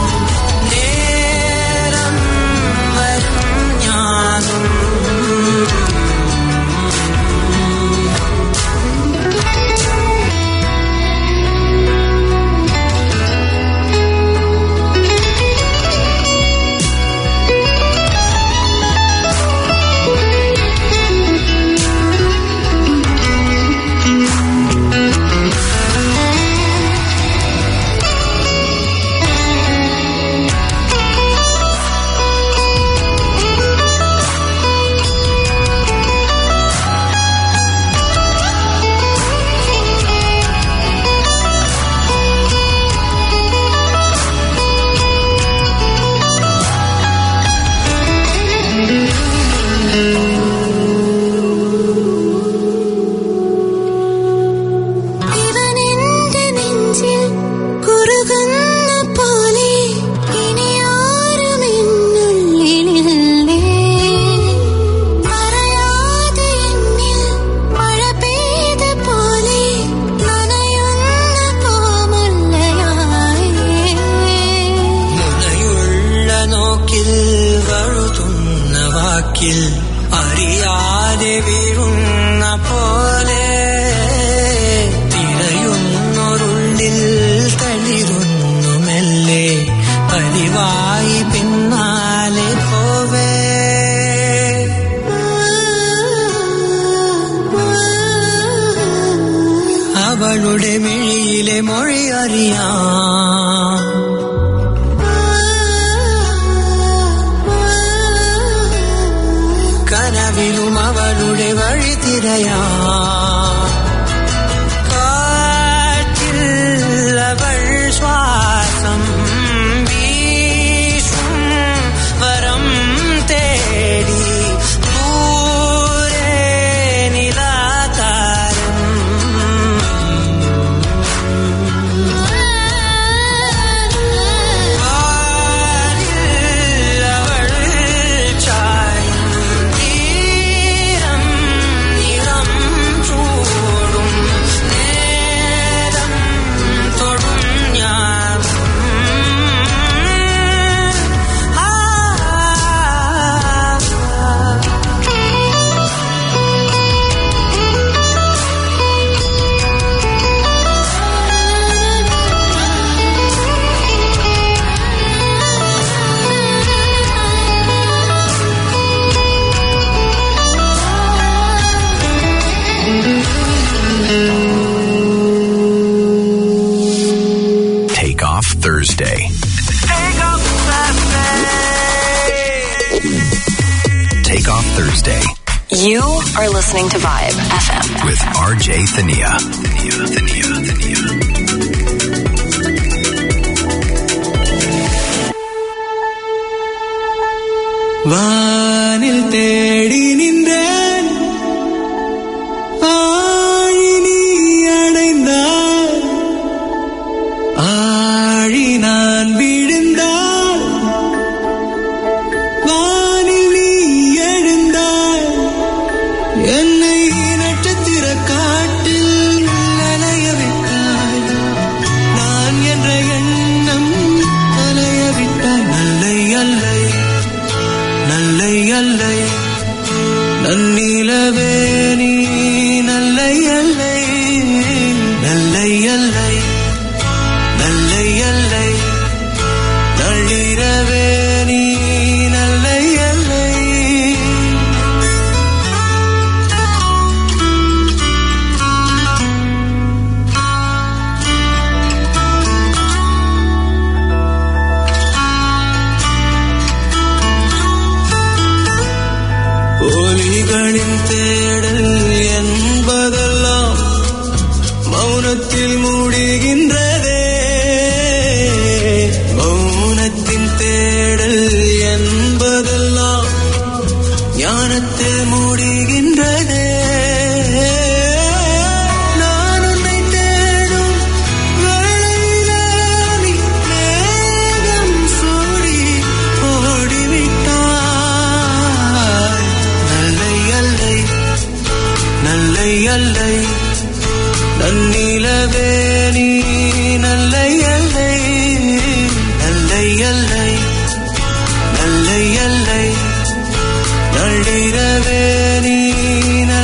വാക്കിൽ അറിയാതെ വീഴുന്ന പോലെ തിരയുന്നൊരുള്ളിൽ തളിരുന്നു മെല്ലെ പതിവായി പിന്നാലെ പോവേ അവളുടെ മിഴിയിലെ മൊഴി അറിയാം കനവിലും അവളുടെ വഴി തിരയാം കാറ്റിൽ അവൾ ശ്വാസം വീശും വരം തേടി ദൂരെ നിലാകാരം വാനിൽ അവൾ ചായും തീരം നിറം ചൂടും നേരം തൊടും ഞാൻ ആ Take off Thursday. Take off Thursday You are listening to Vibe FM. with RJ Thania. Thania, Thania, Thania. വാനിൽ തേടി നിன்றேன் ஆழி நீ அடைந்தால் ஆழி நான் விழுந்தால் வானில் நீ எழுந்தால் என்னை நட்சத்திர காட்டில் அலைய விட்டாய் நான் என்ற எண்ணம் அலைய விட்டாய் நல்லை அல்லை நல்லை அல்லை நன்னிலவே நீ நல்லை அல்லை நல்லை அல்லை நல்லை அல்லை நள்ளிரவே நீ நல்லை அல்லை ஒலிகளின் தேடல் என்பதெல்லாம் மௌனத்தில் மூடுகின்றதே மௌனத்தின் தேடல் என்பதெல்லாம் ஞானத்தில் மூடுகின்றதே நான் உன்னை தேடும் வேளையிலே நீ மேகம் சூடி ஓடிவிட்டாய் நல்லை அல்லை நல்லை அல்லை நன்னிலவே நீ நல்லை அல்லை நல்லை அல்லை நல்லை அல்லை நள்ளிரவே நீ நல்லை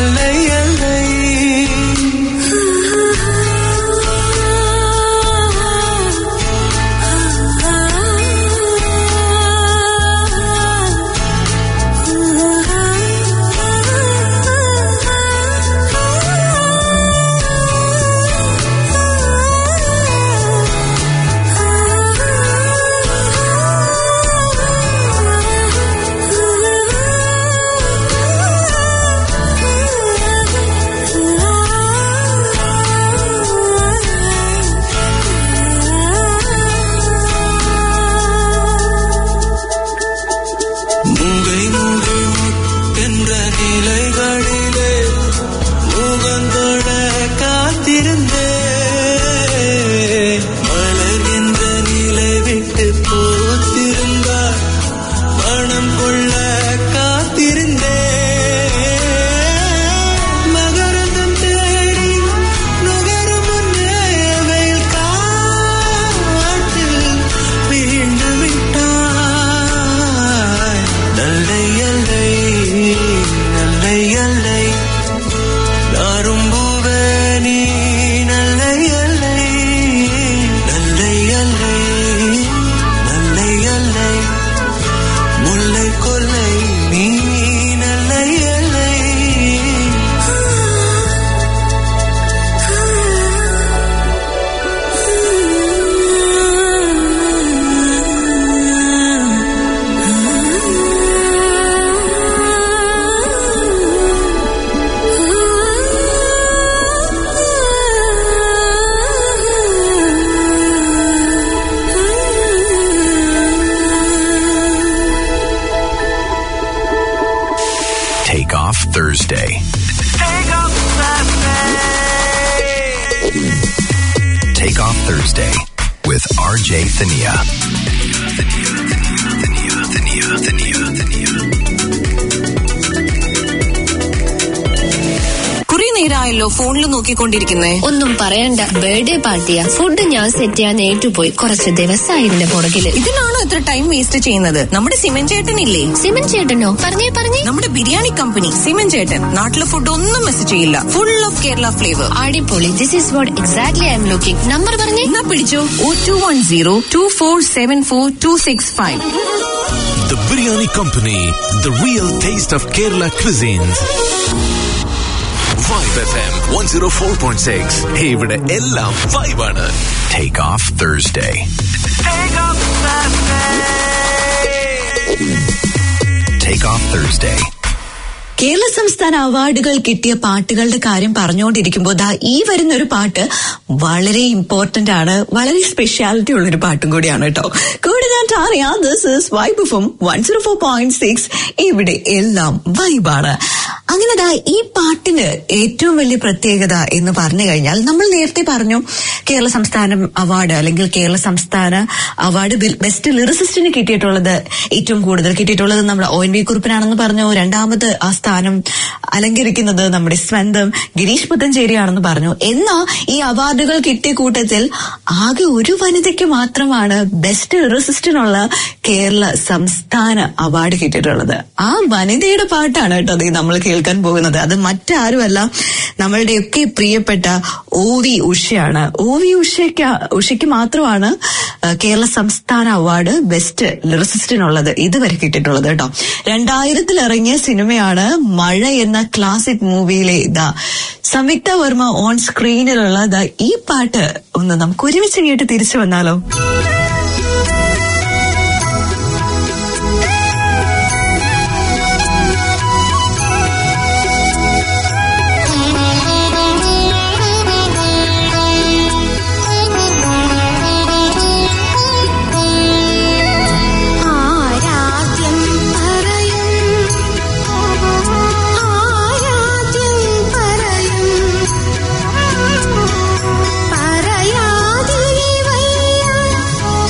Thursday. Take Off Thursday with RJ Thania. കുറെ നേരമായല്ലോ ഫോണിൽ നോക്കിക്കൊണ്ടിരിക്കുന്നേ ഒന്നും പറയണ്ട ബർത്ത്ഡേ പാർട്ടിയാ ഫുഡ് ഞാൻ സെറ്റ് ചെയ്യാൻ ഏറ്റുപോയി കുറച്ച് ദിവസമായി ഇതിന്റെ പുറകില് ഇതിനാണോ ഇത്ര ടൈം വേസ്റ്റ് ചെയ്യുന്നത് നമ്മുടെ സിമൻ ചേട്ടനില്ലേ സിമൻ ചേട്ടനോ പറഞ്ഞേ പറഞ്ഞേ നമ്മുടെ ബിരിയാണി കമ്പനി സിമൻ ചേട്ടൻ നാട്ടിലെ ഫുഡ് ഒന്നും മിസ് ചെയ്യില്ല ഫുൾ ഓഫ് കേരള ഫ്ലേവർ അടിപൊളി this is what exactly I'm looking number പറഞ്ഞേ എന്നാ പിടിച്ചോ oh two one zero two four seven four two six five The Biryani Company, the real taste of Kerala cuisines. Vibe FM 104.6. Hey, ഇവിടെ എല്ലാം vibe ആണ്. Take Off Thursday. Take Off Thursday. Kerala സംസ്ഥാന അവാർഡുകൾ കിട്ടിയ പാട്ടുകളുടെ കാര്യം പറഞ്ഞുകൊണ്ടിരിക്കുമ്പോൾ ദാ ഈ വരുന്ന ഒരു പാട്ട് വളരെ ഇമ്പോർട്ടന്റ് ആണ് വളരെ സ്പെഷ്യാലിറ്റി ഉള്ള ഒരു പാട്ടും കൂടിയാണ് കേട്ടോ കൂടെ ഞാൻ Tania this is vibe FM one zero four point six ഇവിടെ എല്ലാം വൈബാണ് അങ്ങനെ ദാ ഈ പാട്ടിന് ഏറ്റവും വലിയ പ്രത്യേകത എന്ന് പറഞ്ഞു കഴിഞ്ഞാൽ നമ്മൾ നേരത്തെ പറഞ്ഞു കേരള സംസ്ഥാന അവാർഡ് അല്ലെങ്കിൽ കേരള സംസ്ഥാന അവാർഡ് ബെസ്റ്റ് ലിറിസിസ്റ്റിന് കിട്ടിയിട്ടുള്ളത് ഏറ്റവും കൂടുതൽ കിട്ടിയിട്ടുള്ളത് നമ്മുടെ ഒ എൻ വി കുറിപ്പിനാണെന്ന് പറഞ്ഞു രണ്ടാമത് ആ സ്ഥാനം അലങ്കരിക്കുന്നത് നമ്മുടെ സ്വന്തം ഗിരീഷ് പുത്തഞ്ചേരിയാണെന്ന് പറഞ്ഞു എന്നാ ഈ അവാർഡുകൾ കിട്ടിയ കൂട്ടത്തിൽ ആകെ ഒരു വനിതയ്ക്ക് മാത്രമാണ് ബെസ്റ്റ് ലിറിസിസ്റ്റിനുള്ള കേരള സംസ്ഥാന അവാർഡ് കിട്ടിയിട്ടുള്ളത് ആ വനിതയുടെ പാട്ടാണ് കേട്ടോ അത് നമ്മൾ കേൾക്കാൻ പോകുന്നത് അത് മറ്റാരുമല്ല നമ്മളുടെയൊക്കെ പ്രിയപ്പെട്ട ഒ വി ഉഷയാണ് ഒ വി ഉഷയ്ക്ക് ഉഷയ്ക്ക് മാത്രമാണ് ആ, കേരള സംസ്ഥാന അവാർഡ് ബെസ്റ്റ് ലിറിസിസ്റ്റിനുള്ളത് ഇതുവരെ കിട്ടിയിട്ടുള്ളത് കേട്ടോ രണ്ടായിരത്തിൽ ഇറങ്ങിയ സിനിമയാണ് മഴ എന്ന ക്ലാസിക് മൂവിയിലെ ഇതാ സംയുക്ത വർമ്മ ഓൺ സ്ക്രീനിലുള്ള ദാ ഈ പാട്ട് ഒന്ന് നമുക്ക് ഒരുമിച്ച് കേട്ട് തിരിച്ചു വന്നാലോ ആരാധ്യം പറയും ആരാധ്യം പറയും പറയാതിരി വയ്യ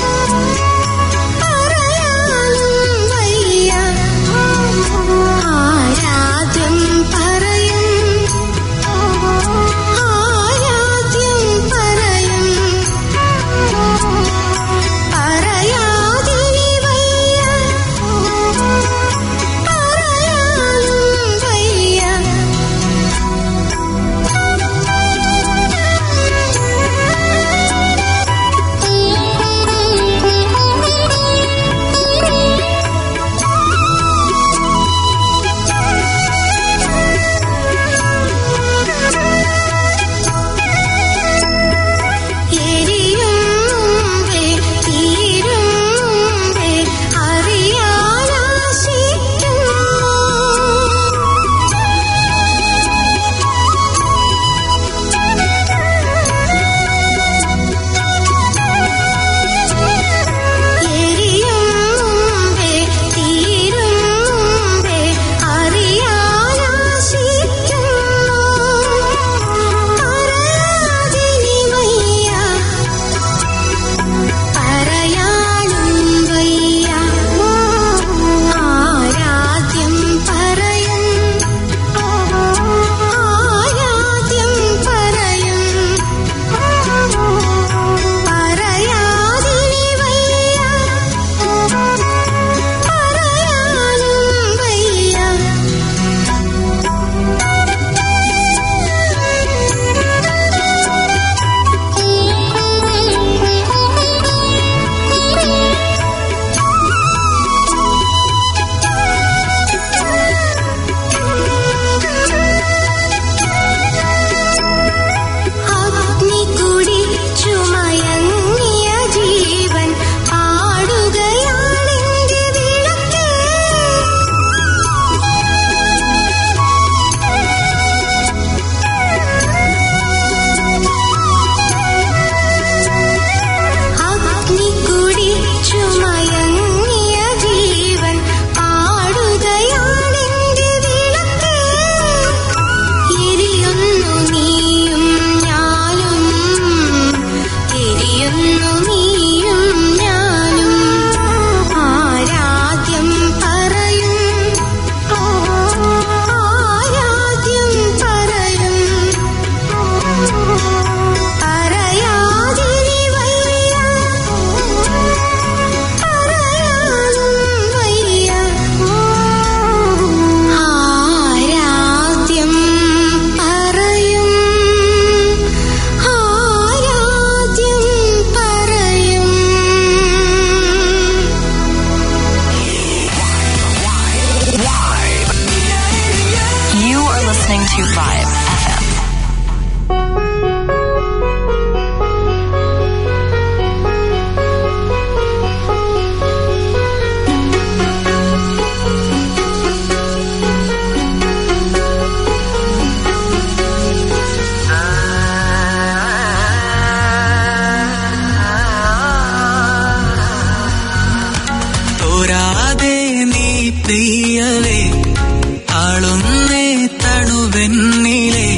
തോരാതെ നീ പ്രിയവേ ആളുന്നേ തണുവെന്നിലെ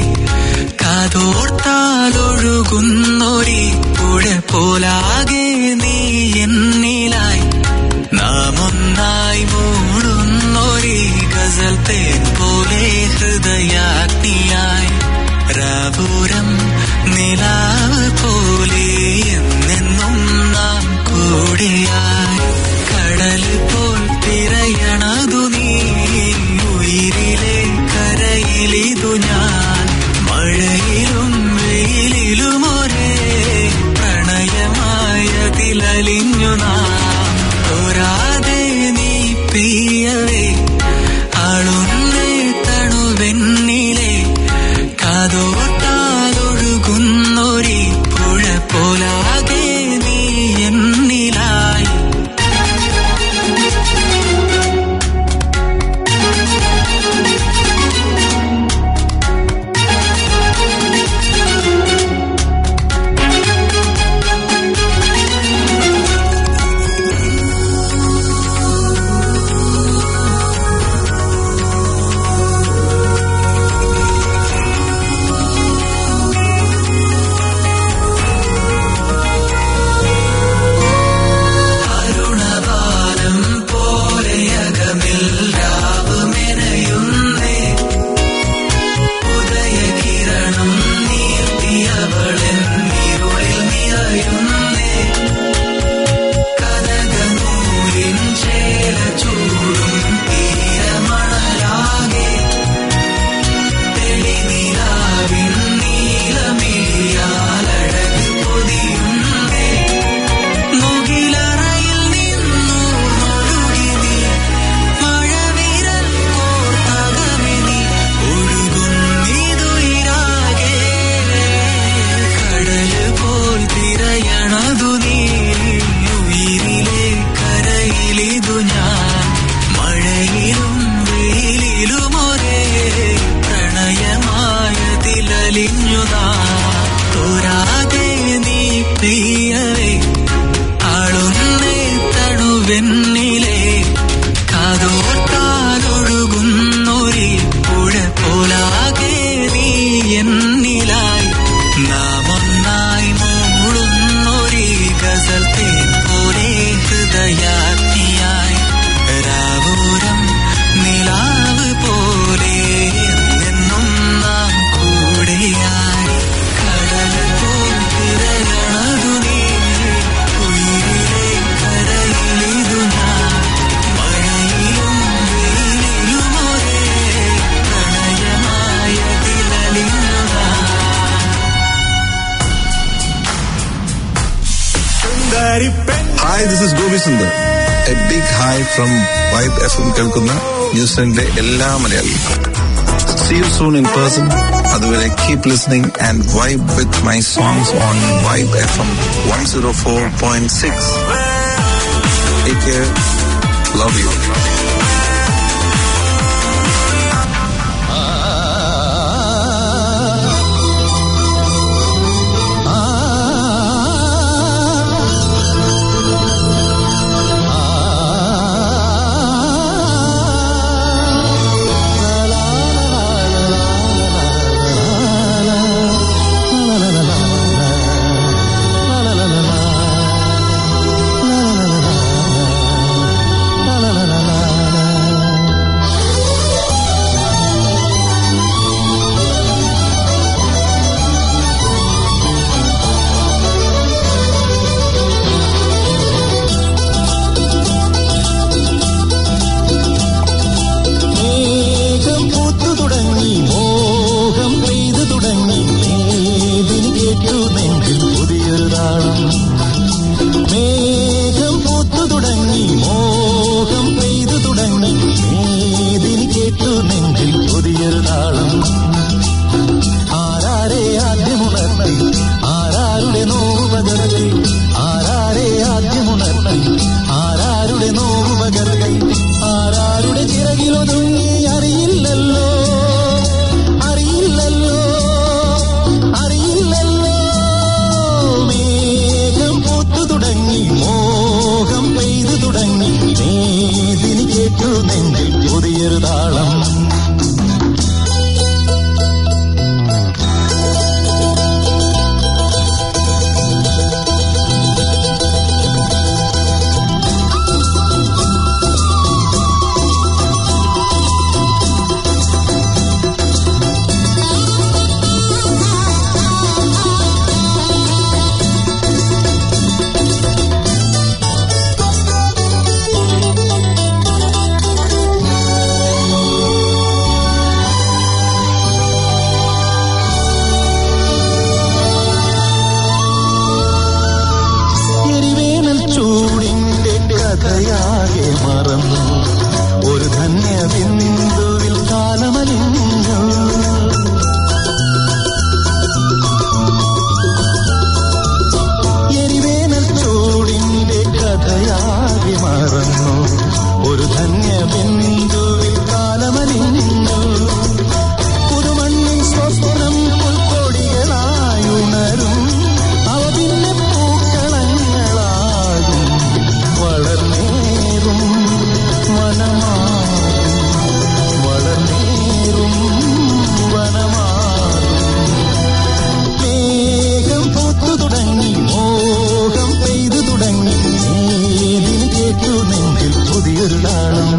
കാതോർത്താലൊഴുകുന്നൊരി പുഴ പോലാകെ നീ എന്നിലായി നാം ഒന്നായി മൂടുന്നൊരി ഗസൽ തേൻ പോലെ ഹൃദയാഗ്നിയായി രാപൂരം നിലാവ് പോലെ എന്നെന്നും നാം കൂടിയായി കടൽ പോൽ തിരയണതു നീ ഉയിരിലെ കരയിലിതു ഞാൻ മഴയിലും വെയിലിലും ഒരേ പ്രണയമായതിലലിഞ്ഞു നാം തോരാതെ നീ പ്രിയവേ ആളുന്നേ തണുവെന്നിലെ കാതോട്ടാലൊഴുകുന്നൊരി പുഴ പോലാകെ നീ എന്നിലായി അരുണപാലം പോലെയകമിൽ രാവ് മെനയുന്നേ ഉദയകിരണം നീർത്തിയവളൻ ഇരുളിൽ നിറയുന്നേ കനകനൂലിൻ ചേല ചൂടും തീരമണലാകെ തെളിനിലാവിൻ നീലമിഴിയാലഴക് പൊതിയുന്നേ മുകിലറയിൽ നിന്നൂർന്നൊഴുകി നീ മഴവിരൽ കോർത്തകമി നീ ഒഴുകുന്നിതുയിരാകെ കടല് പോൽ തിരയണതു നീ ഉയിരിലെ കരയിലിതു ഞാൻ മഴയിലും വെയിലിലും ഒരേ പ്രണയമായതിലലിഞ്ഞു നാം തോരാതെ നീ പ്രിയവേ ആളുന്നേ തണുവെന്നിലെ കാതോർത്താലൊഴുകുന്നൊരി പുഴ പോലാകെ നീ എന്നിലായി നാം ഒന്നായി മൂളുന്നൊരി ഗസൽ തേൻ പോലെ ഹൃദയാഗ്നിയായി രാവൂരം നിലാവ് പോലെ എന്നെന്നും നാം കൂടെയായി കടൽ പോൽ തിരയണതു നീ ഉയിരിലെ കരയിലിതു ഞാൻ മഴയിലും വെയിലിലും ഒരേ പ്രണയമായതിലലിഞ്ഞു നാം hi this is Gopi Sundar a big hi from vibe F M കേൾക്കുന്ന ന്യൂസിലൻഡിലെ എല്ലാ മലയാളികൾക്കും see you soon in person അതുവരെ keep listening and vibe with my songs on vibe F M one zero four point six take care love you la la la la കേട്ടു നെഞ്ചിൽ പുതിയൊരു താളം എരിവേനൽ ചൂടിന്റെ കഥയാകെ മറന്നു ഒരു ധന്യ ബിന്ദുവിൽ കാലമലിഞ്ഞു എരിവേനൽ ചൂടിന്റെ കഥയാകെ മറന്നു ഒരു ധന്യ ബിന്ദുവിൽ കാലമലിഞ്ഞു പുതുമണ്ണിൻ സ്വപ്നം പുൽക്കൊടികളായുണരും അവ പിന്നെ പൂക്കളങ്ങളാകും വളർന്നേറും വനമാകും വളർന്നേറും വനമാകും മേഘം പൂത്തു തുടങ്ങി മോഹം പെയ്തു തുടങ്ങി ഏതിന് കേട്ടു നെഞ്ചിൽ പുതിയൊരു താളം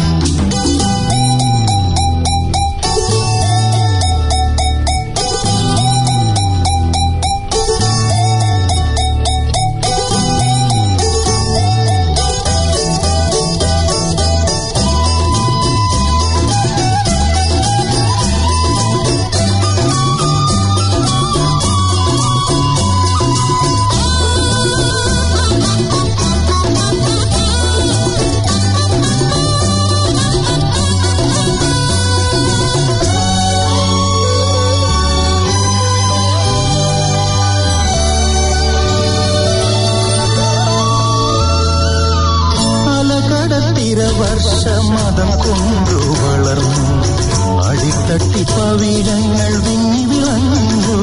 അലകടത്തിര വർഷമതം കൊണ്ടു വളർന്നു അടിത്തട്ടി പവിഴങ്ങൾ വിങ്ങി വിളങ്ങു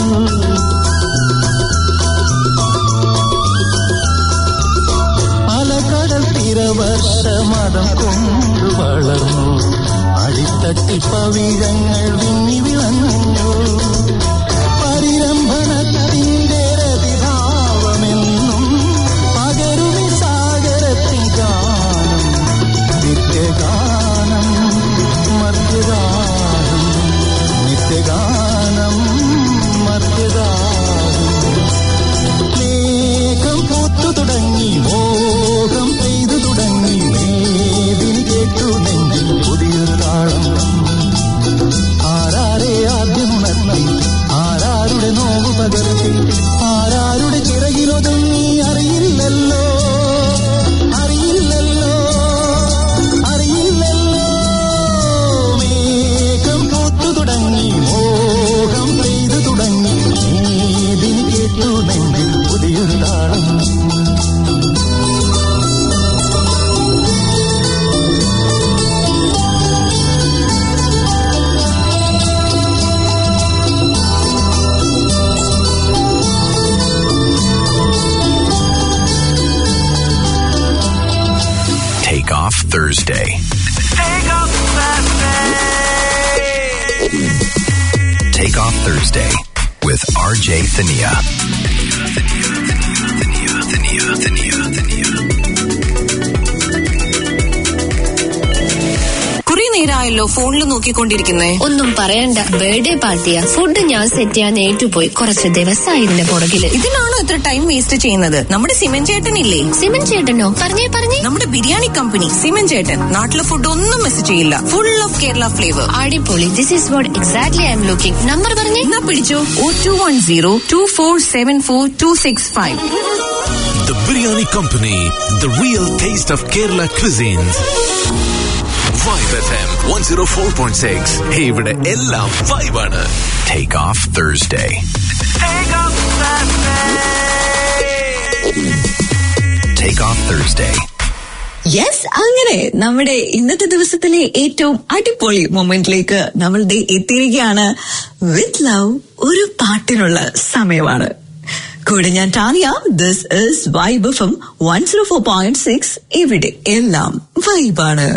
അലകടൽ തിരവർഷമതം കൊണ്ടു വളർന്നു അടിത്തട്ടി പവിഴങ്ങൾ വിങ്ങി വിളങ്ങു പരിരംഭണത്തിന്റെ രതിഭാവമെന്നും പകരുമി സാഗരത്തിൻ ഗാനം നിത്യഗാനം മർത്യഗാനം നിത്യഗാനം മർത്യഗാനം മേഘം പൂത്തു തുടങ്ങി മോഹം പെയ്തു തുടങ്ങി വേദിനി കേട്ടു നെഞ്ചിൽ പുതിയൊരു താളം ആരാരെ ആദ്യം ഉണർത്തി ആരാരുടെ നോവ് പകർത്തി ആരാരുടെ ചിറകിലൊതുങ്ങി അറിയില്ലല്ലോ അറിയില്ലല്ലോ അറിയില്ലല്ലോ മേഘം പൂത്തു തുടങ്ങി മോഹം പെയ്തു തുടങ്ങി ഏതിന് കേട്ടു നെഞ്ചിൽ പുതിയൊരു താളം Take off Thursday. Take off Thursday with RJ Thania. കുറെ നേരമായല്ലോ ഫോണിൽ നോക്കിക്കൊണ്ടിരിക്കുന്നേ ഒന്നും പറയണ്ട ബർത്ത്ഡേ പാർട്ടിയാ ഫുഡ് ഞാൻ സെറ്റ് ചെയ്യാൻ ഏറ്റുപോയി കുറച്ച് ദിവസമായി ഇതിന്റെ പുറകില് ഇതിനാണോ ഇത്ര ടൈം വേസ്റ്റ് ചെയ്യുന്നത് നമ്മുടെ സിമൻ ചേട്ടനില്ലേ സിമൻ ചേട്ടനോ പറഞ്ഞേ പറഞ്ഞേ നമ്മുടെ ബിരിയാണി കമ്പനി സിമൻ ചേട്ടൻ നാട്ടിലെ ഫുഡ് ഒന്നും മിസ് ചെയ്യില്ല ഫുൾ ഓഫ് കേരള ഫ്ലേവർ അടിപൊളി this is what exactly I'm looking number പറഞ്ഞേ എന്നാ പിടിച്ചോ oh two one zero two four seven four two six five The Biryani Company, the real taste of Kerala cuisines. Vibe FM 104.6. Hey, ഇവിടെ എല്ലാം vibe ആണ്. Take off Thursday. Take off Thursday. Yes അങ്ങനെ നമ്മുടെ ഇന്നത്തെ ദിവസത്തിലെ ഏറ്റവും അടിപൊളി മൊമെന്റിലേക്ക് നമ്മൾ ദേ എത്തിയിരിക്കുകയാണ് വിത്ത് ലവ് ഒരു പാട്ടിനുള്ള സമയമാണ് കൂടെ ഞാൻ Tania this is vibe F M one zero four point six ഇവിടെ എല്ലാം വൈബാണ്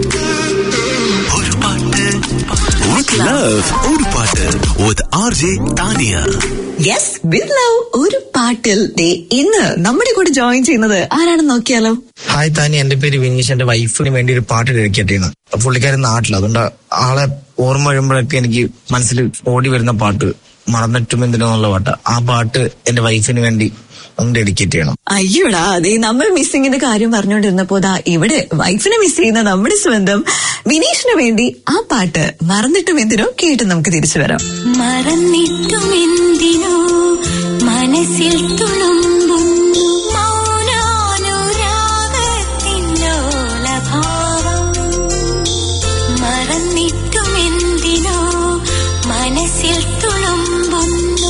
With love, ഒരു പാട്ട് with RJ Tania. Yes with love ഒരു പാട്ടിൽ ദേ ഇന്ന് നമ്മുടെ കൂടെ ജോയിൻ ചെയ്യുന്നത് ആരാണെന്ന് നോക്കിയാലോ ഹായ് താനി എന്റെ പേര് വിനീഷ് എന്റെ വൈഫിന് വേണ്ടി ഒരു പാട്ട് ഡെഡിക്കേറ്റ് ചെയ്യുന്നത് പുള്ളിക്കാരൻ നാട്ടിൽ അതുകൊണ്ട് ആളെ ഓർമ്മ വരുമ്പോഴൊക്കെ എനിക്ക് മനസ്സിൽ ഓടി വരുന്ന പാട്ട് മറന്നിട്ടും എന്തിനോ എന്നുള്ള പാട്ട് ആ പാട്ട് എന്റെ വൈഫിന് വേണ്ടി ഒന്ന് ഡെഡിക്കേറ്റ് ചെയ്യണം അയ്യോടാ അതേ നമ്മൾ മിസ്സിങ്ങിന്റെ കാര്യം പറഞ്ഞുകൊണ്ടിരുന്നപ്പോ ദാ ഇവിടെ വൈഫിനെ മിസ് ചെയ്യുന്ന നമ്മുടെ സ്വന്തം വിനീഷിന് വേണ്ടി ആ പാട്ട് മറന്നിട്ടും എന്തിനോ കേട്ട് നമുക്ക് തിരിച്ചു വരാം മറന്നിട്ടുമെന്തിനോ മനസ്സിൽ തുളുമ്പുന്നു മൗനാനുരാഗത്തിന്നോലഭാവം മറന്നിട്ടുമെന്തിനോ മനസ്സിൽ തുളുമ്പുന്നു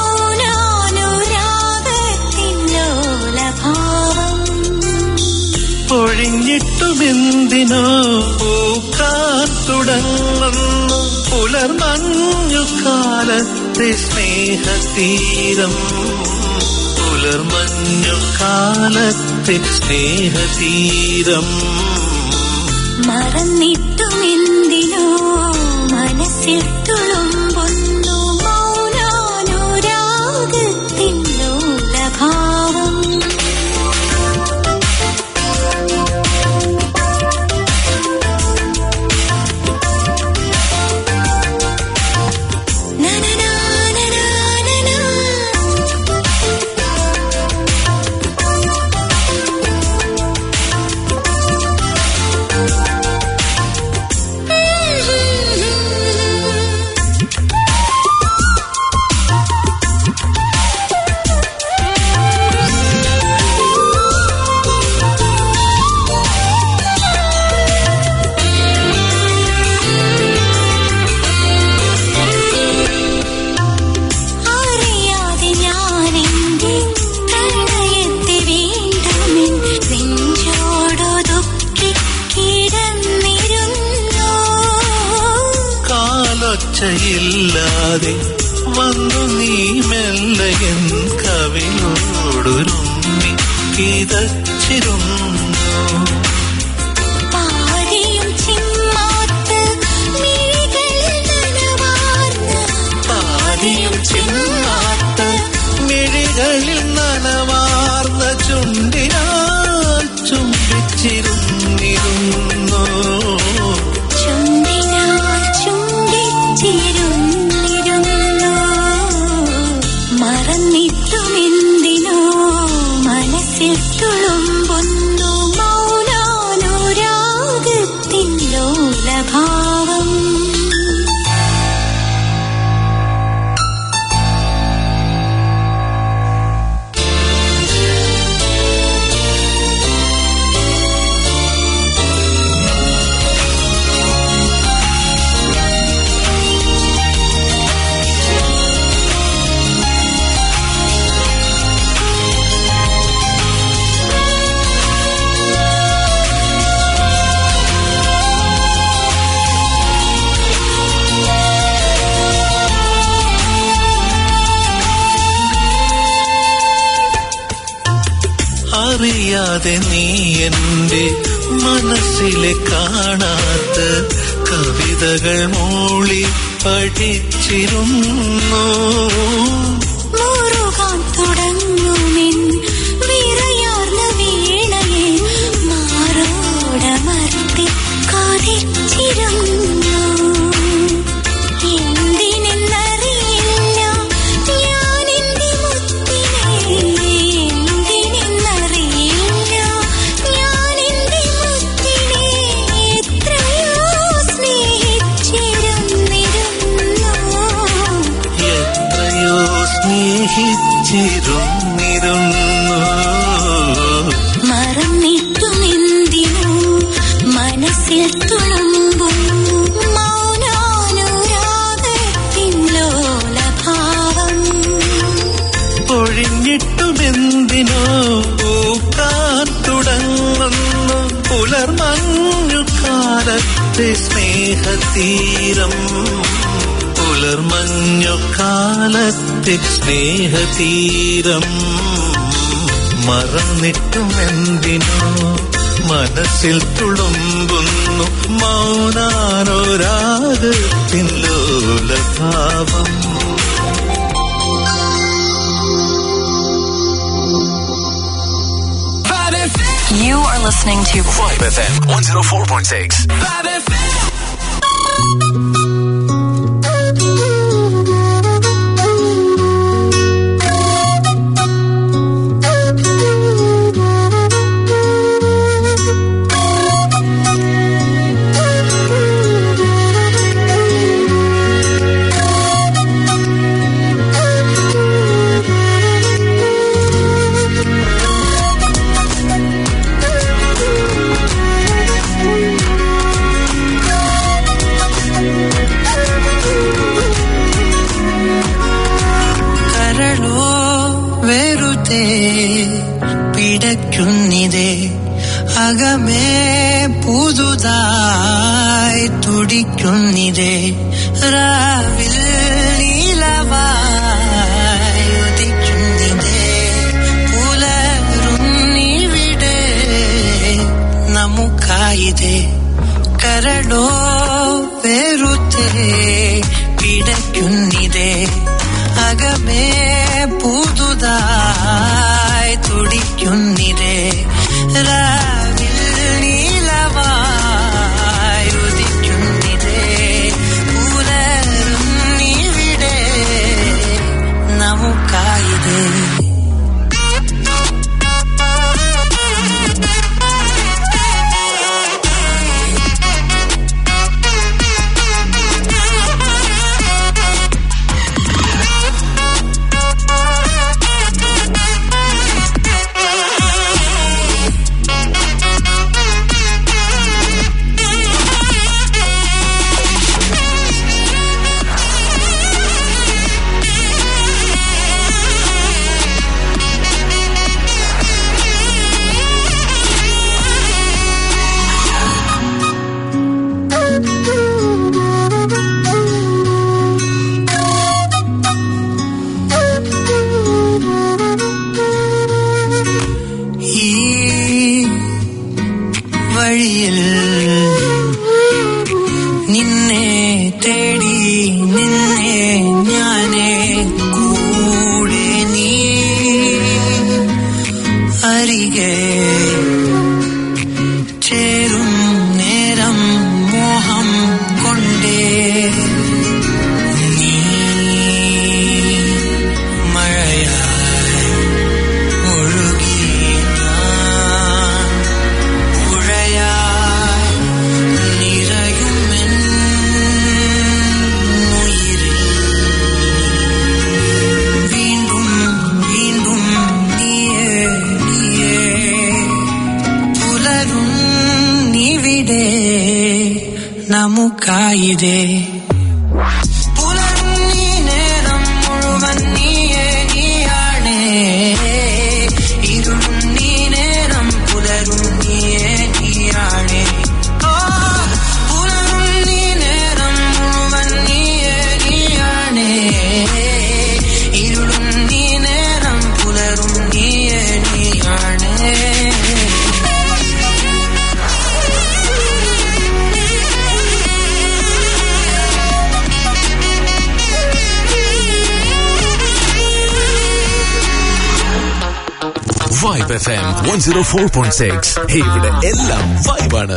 മൗനാനുരാഗത്തിന്നോലഭാവം ഒഴിഞ്ഞിട്ടുമെന്തിനോ പൂക്കാൻ തുടങ്ങുന്നു പുലർമഞ്ഞു കാലത്തെ സ്നേഹതീരം പുലർമഞ്ഞു കാലത്തെ സ്നേഹതീരം മറന്നിട്ടുമെന്തിനോ മനസ്സിൽ തുളുമ്പുന്നു മൗനാനുരാഗത്തിന്നോലഭാവം അറിയാതെ ഞാനെന്റെ പ്രണയത്തെ വീണ്ടും നെഞ്ചോടൊതുക്കി കിടന്നിരുന്നു കാലൊച്ചയില്ലാതെ വന്നു നീ മെല്ലയൻ കവിയോടൊരുമ്മി കിതച്ചിരുന്നു പാതിയും ചിമ്മാത്ത് മിഴികളിൽ നനവാർന്ന പാതിയും ചിമ്മാത്ത മിഴികളിൽ നനവാർന്ന ചുണ്ടിനാൽ ചുംബിച്ചിരുന്നിരുന്നു ചുണ്ടിനാൽ ചുംബിച്ചിരുന്നിരുന്നു മറന്നിട്ടുമെന്തിനോ മനസ്സിൽ തുളുമ്പുന്നു മൗനാനുരാഗത്തിന്നോലഭാവം അറിയാതെ നീ എന്റെ മനസ്സിലെ കാണാത്ത കവിതകൾ മൂളി പഠിച്ചിരുന്നു മുറുകാൻ തുടങ്ങുമെൻ വിറയാർന്ന വീണയെ മാറോടമർത്തി കാതിച്ചിരുന്നു എന്തിനെന്നറിയില്ല ഞാൻ എന്റെ മുത്തിനെ എന്തിനെന്നറിയില്ല ഞാൻ എന്റെ മുത്തിനെ എത്രയോ സ്നേഹിച്ചിരുന്നിരുന്നു എത്രയോ സ്നേഹിച്ചിരുന്നിരുന്നു മറന്നിട്ടുമെന്തിനോ മനസ്സിൽ തുളുമ്പുന്നു മൗനാനുരാഗത്തിന്നോലഭാവം ഒഴിഞ്ഞിട്ടുമെന്തിനോ പൂക്കാൻ തുടങ്ങുന്നു പുലർമഞ്ഞു കാലത്തെ സ്നേഹതീരം പുലർമഞ്ഞു കാലത്തെ സ്നേഹതീരം മറന്നിട്ടും എന്തിനോ മനസ്സിൽ തുളുമ്പുന്നു മൗനാനോരാഗത്തിൻ ലോലഭാവം You are listening to Vibe FM 104.6. കരളോ വെറുതെ പിടയ്ക്കുന്നിതേ അകമേ പുതുതായി തുടിക്കുന്നിതേ രാവിൽ നീലവായി ഉദിക്കുന്നിതേ പുലരുന്നിവിടെ നമുക്കായിതേ കരളോ വെറുതെ പിടയ്ക്കുന്നിതേ അകമേ പുതുതായി തുടിക്കുന്നിതേ രാവിൽ നീലവായി ഉദിക്കുന്നിതേ പുലരുന്നിവിടെ നമുക്കായിതേ ഈ വഴിയിൽ നിന്നെ തേടി നിന്നെ ഞാനേ കൂടെ നീ അരികെ ചേരും നേരം മോഹം കൊണ്ടേ നീ മഴയായി ഒഴുകി ഞാൻ പുഴയായി നിറയുമെൻ ഉയിരിൽ. വീണ്ടും വീണ്ടും നീയേ നീയേ പുലരും നിവിടെ നമുക്കായിതേ പുലരും നീ നേരം മുഴുവൻ നീയേ നീയാണേ ഇരുളും നീ നേരം പുലരും നീയേ നീയാണേ ഓ, പുലരും നീ നേരം മുഴുവൻ നീയേ നീയാണേ ഇരുളും നീ നേരം പുലരും നീയേ നീയാണേ Vibe FM 104.6. ഇവിടെ എല്ലാം വൈബാണ്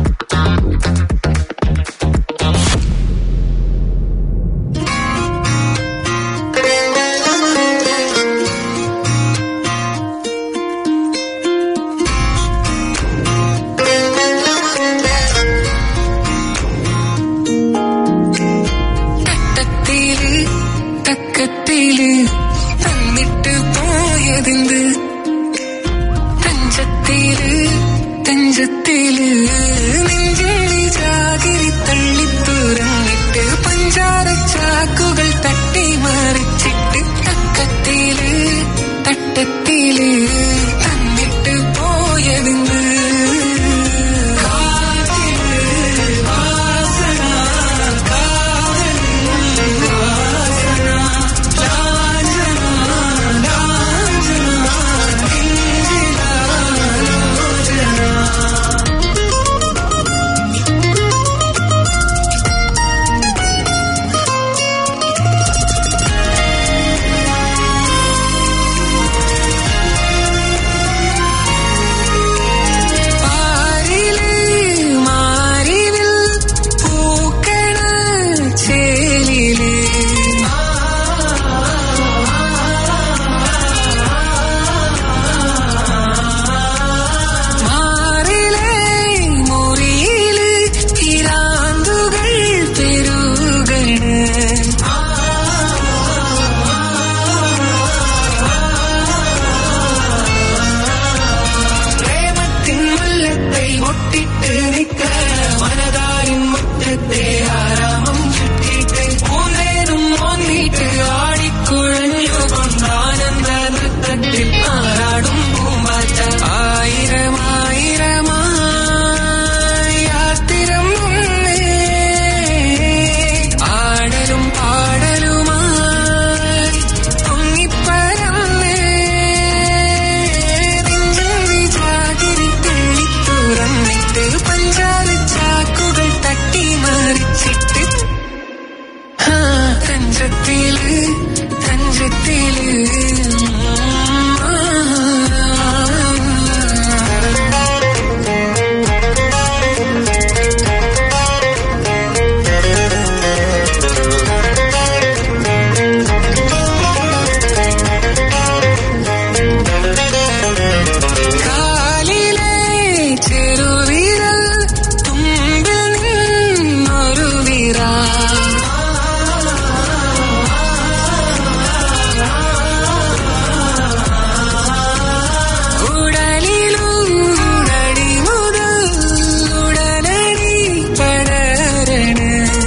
തട്ടത്തില് തക്കത്തില് തന്നിട്ട് പോയതെന്ത് തഞ്ചത്തില് തഞ്ചത്തില് നെഞ്ചിളി ജാകിരി തള്ളിത്തുറന്നിട്ട് പഞ്ചാര ചാക്കുകൾ തട്ടി മറിച്ചിട്ട് തക്കത്തില് തട്ടത്തില് തന്നിട്ട് പോയതെന്ത് കാറ്റില് വാസന കാതൽ നിക്ക മനതാരിൻ മുറ്റത്തെ ആരാമം ചുറ്റിട്ട് പൂന്തേനും മോന്നിട്ട് ആടിക്കുഴഞ്ഞു കൊണ്ടാനന്ദ നൃത്തത്തിൽ ആറാടും പൂമ്പാറ്റ ആയിരം ആയിരമായി ആത്തിരം മുന്നേ ആടലും പാടലുമായി പൊങ്ങിപ്പരന്നേ നെഞ്ചിൽ ജാതിരി തുള്ളിത്തുറന്നിട്ട് പഞ്ചാര ചാക്കുകൾ തട്ടി മറിച്ചിട്ട് ആ, തഞ്ചത്തില് തഞ്ചത്തില് കാലിലെ ചെറുവിരൽ തുമ്പിൽ നിന്നൊരു വിരാ ഉടലിലൂടടി മുതൽ ഉടനടി പടരണ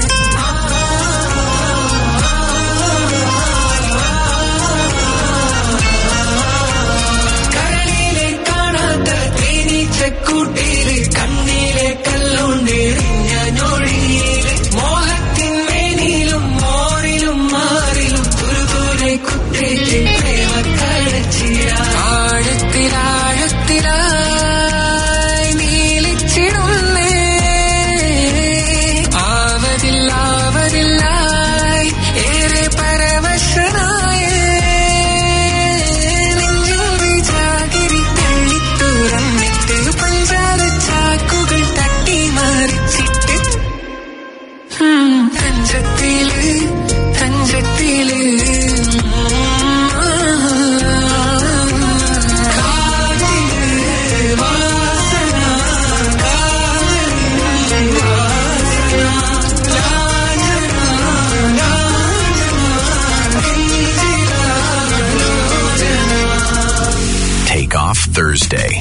കരളിലെ കാണാത്ത തേനീച്ചക്കൂട്ടില് കണ്ണിലെ കല്ലുണ്ടെറിഞ്ഞ ഞൊഴിയില് മോഹത്തിൻ മേനിലും മോറിലും മാറിലും തുരുതുരെ കുത്തേറ്റ് പ്രേമ കടച്ചിട ആഴത്തിലാഴത്തിലായി നീലിച്ചിടുന്നേ ആവതില്ലാവതില്ലായി ഏറെ പരവശനായേ നെഞ്ചോടി ജാഗിരി തള്ളിത്തുറന്നിട്ട് പഞ്ചാര ചാക്കുകൾ തട്ടി മറിച്ചിട്ട് ഉം, തഞ്ചത്തില് തഞ്ചത്തില് കാതില് വാസന കാതില് വാസന ലാഞ്ചന Take off Thursday.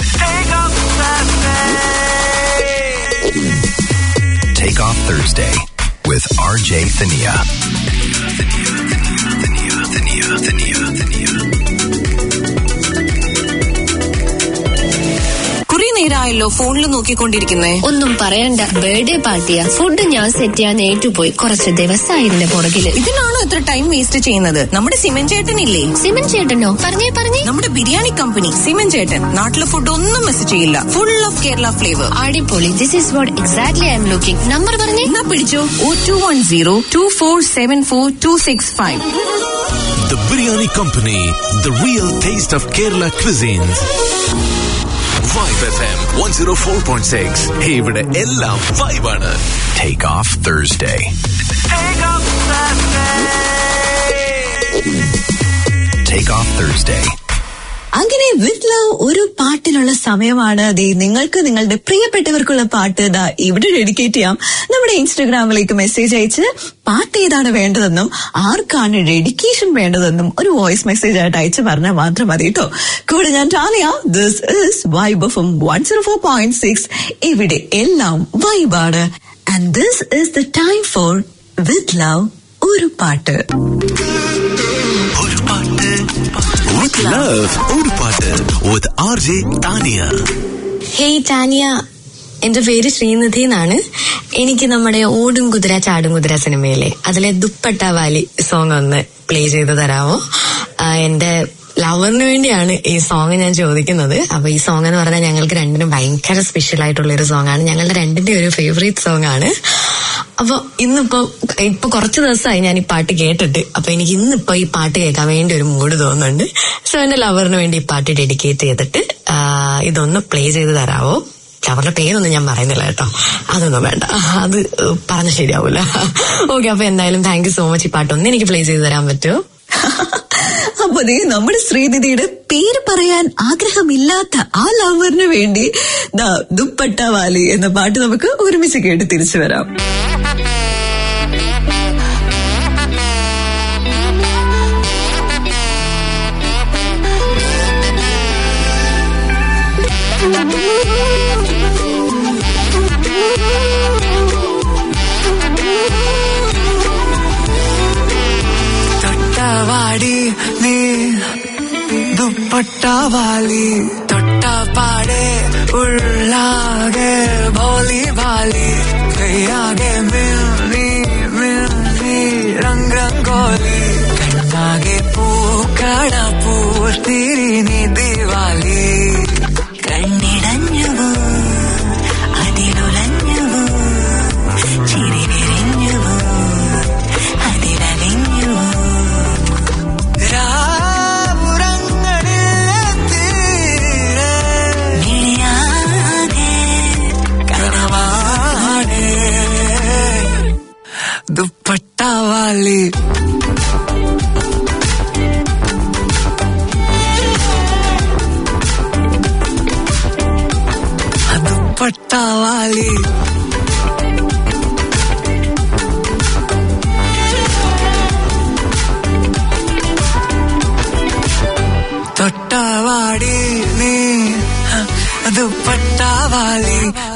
Take off Thursday with RJ Thania. കുറെ നേരമായല്ലോ ഫോണിൽ നോക്കിക്കൊണ്ടിരിക്കുന്നേ ഒന്നും പറയണ്ട ബർത്ത്ഡേ പാർട്ടിയാ ഫുഡ് ഞാൻ സെറ്റ് ചെയ്യാൻ ഏറ്റുപോയി കുറച്ച് ദിവസമായി ഇതിന്റെ പുറകില് ഇതിനാണോ ഇത്ര ടൈം വേസ്റ്റ് ചെയ്യുന്നത് നമ്മുടെ സിമൻ ചേട്ടനില്ലേ സിമൻ ചേട്ടനോ പറഞ്ഞേ പറഞ്ഞേ നമ്മുടെ ബിരിയാണി കമ്പനി സിമൻ ചേട്ടൻ നാട്ടിലെ ഫുഡ് ഒന്നും മിസ് ചെയ്യില്ല ഫുൾ ഓഫ് കേരള ഫ്ലേവർ അടിപൊളി this is what exactly I'm looking number പറഞ്ഞേ എന്നാ പിടിച്ചോ oh two one zero two four seven four two six five The Biryani Company, the real taste of Kerala cuisines. Vibe FM 104.6. ഇവിടെ എല്ലാം വൈബാണ് take off Thursday. Take off Thursday. അങ്ങനെ വിത്ത് ലവ് ഒരു പാട്ടിലുള്ള സമയമാണ് ദേ നിങ്ങൾക്ക് നിങ്ങളുടെ പ്രിയപ്പെട്ടവർക്കുള്ള പാട്ട് ദാ ഇവിടെ ഡെഡിക്കേറ്റ് ചെയ്യാം നമ്മുടെ ഇൻസ്റ്റഗ്രാമിലേക്ക് മെസ്സേജ് അയച്ച് പാട്ട് ഏതാണ് വേണ്ടതെന്നും ആർക്കാണ് ഡെഡിക്കേഷൻ വേണ്ടതെന്നും ഒരു വോയിസ് മെസ്സേജ് ആയിട്ട് അയച്ച് പറഞ്ഞാൽ മാത്രം മതി കേട്ടോ കൂടെ ഞാൻ Tania this is vibe of one zero four point six ഇവിടെ എല്ലാം വൈബാണ് and this is the time for with love ഒരു പാട്ട് With love, ഒരു പാട്ട് with RJ Tania. Hey Tania എന്റെ പേര് ശ്രീനിധി എന്നാണ് എനിക്ക് നമ്മുടെ ഓടും കുതിര ചാടും കുതിര സിനിമയിലെ അതിലെ ദുപ്പട്ട വാലി സോങ് ഒന്ന് പ്ലേ ചെയ്ത് തരാമോ ആ, എന്റെ ലവറിന് വേണ്ടിയാണ് ഈ സോങ് ഞാൻ ചോദിക്കുന്നത് അപ്പൊ ഈ സോങ് എന്ന് പറഞ്ഞാൽ ഞങ്ങൾക്ക് രണ്ടിനും ഭയങ്കര സ്പെഷ്യൽ ആയിട്ടുള്ള ഒരു സോങ് ആണ് ഞങ്ങളുടെ രണ്ടിന്റെ ഒരു ഫേവറേറ്റ് സോങ് ആണ് അപ്പൊ ഇന്നിപ്പോ ഇപ്പൊ കുറച്ച് ദിവസമായി ഞാൻ ഈ പാട്ട് കേട്ടിട്ട് അപ്പൊ എനിക്ക് ഇന്നിപ്പോ ഈ പാട്ട് കേൾക്കാൻ വേണ്ടി ഒരു മൂഡ് തോന്നുന്നുണ്ട് സോ എന്റെ ലവറിന് വേണ്ടി ഈ പാട്ട് ഡെഡിക്കേറ്റ് ചെയ്തിട്ട് ആ, ഇതൊന്ന് പ്ലേ ചെയ്ത് തരാവോ അവരുടെ പേരൊന്നും ഞാൻ പറയുന്നില്ല കേട്ടോ അതൊന്നും വേണ്ട അത് പറഞ്ഞ ശരിയാവൂല ഓക്കെ അപ്പൊ എന്തായാലും താങ്ക് യു സോ മച്ച് ഈ പാട്ട് ഒന്ന് എനിക്ക് പ്ലേ ചെയ്ത് തരാൻ പറ്റുമോ അപ്പൊ ദേ നമ്മുടെ ശ്രീനിധിയുടെ പേര് പറയാൻ ആഗ്രഹമില്ലാത്ത ആ ലവറിന് വേണ്ടി ദാ ദുപ്പട്ട വാലി എന്ന പാട്ട് നമുക്ക് ഒരുമിച്ച് കേട്ട് തിരിച്ചു വരാം വാലി തൊട്ടാപ്പാടെ ഉള്ളാകെ ഭോലി ഭാലി കയ്യാകെ മിൽനി മിൽനി രംഗ് രംഗോലി കണ്ണാകെ പൂക്കട പൂർത്തിരി നീ ദിവാലി കണ്ണിടഞ്ഞുവോ അതിലുലഞ്ഞുവോ ചിരി വിരിഞ്ഞുവോ അതിലലിഞ്ഞുവോ മിഴിയാകെ കനവാടേ ദുപ്പട്ട വാലി ദുപ്പട്ട വാലി തൊട്ടവാടി നീ ദുപ്പട്ട വാലി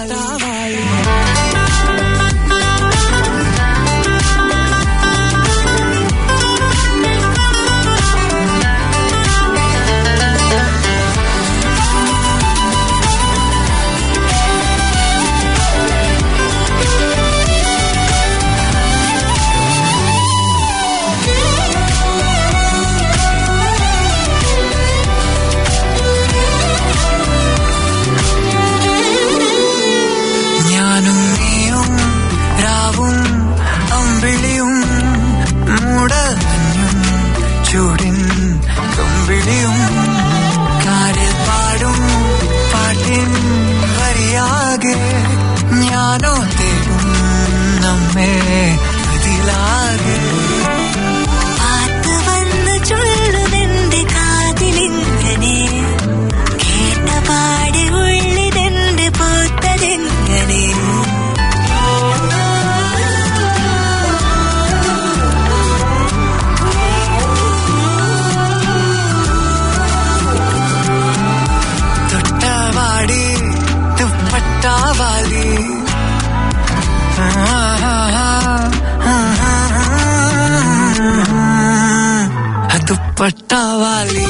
ഞാനും നീയും രാവും അമ്പിളിയും മൂടഞ്ഞും ചൂടിൻ കമ്പിളിയും കാരിൽ പാടും പാട്ടിൻ വരിയാകെ ഞാനോ തേടും നമ്മെ ഇതിലാകെ പാത്ത് വന്ന് ചൊല്ലുമെന്റെ കാതിലിങ്ങനെ കേട്ട പാടി ഉള്ളിതെന്റെ പൂത്തതെങ്ങനെ തൊട്ടവാടി ദുപ്പട്ടാവാലി ദുപ്പട്ടാവാലി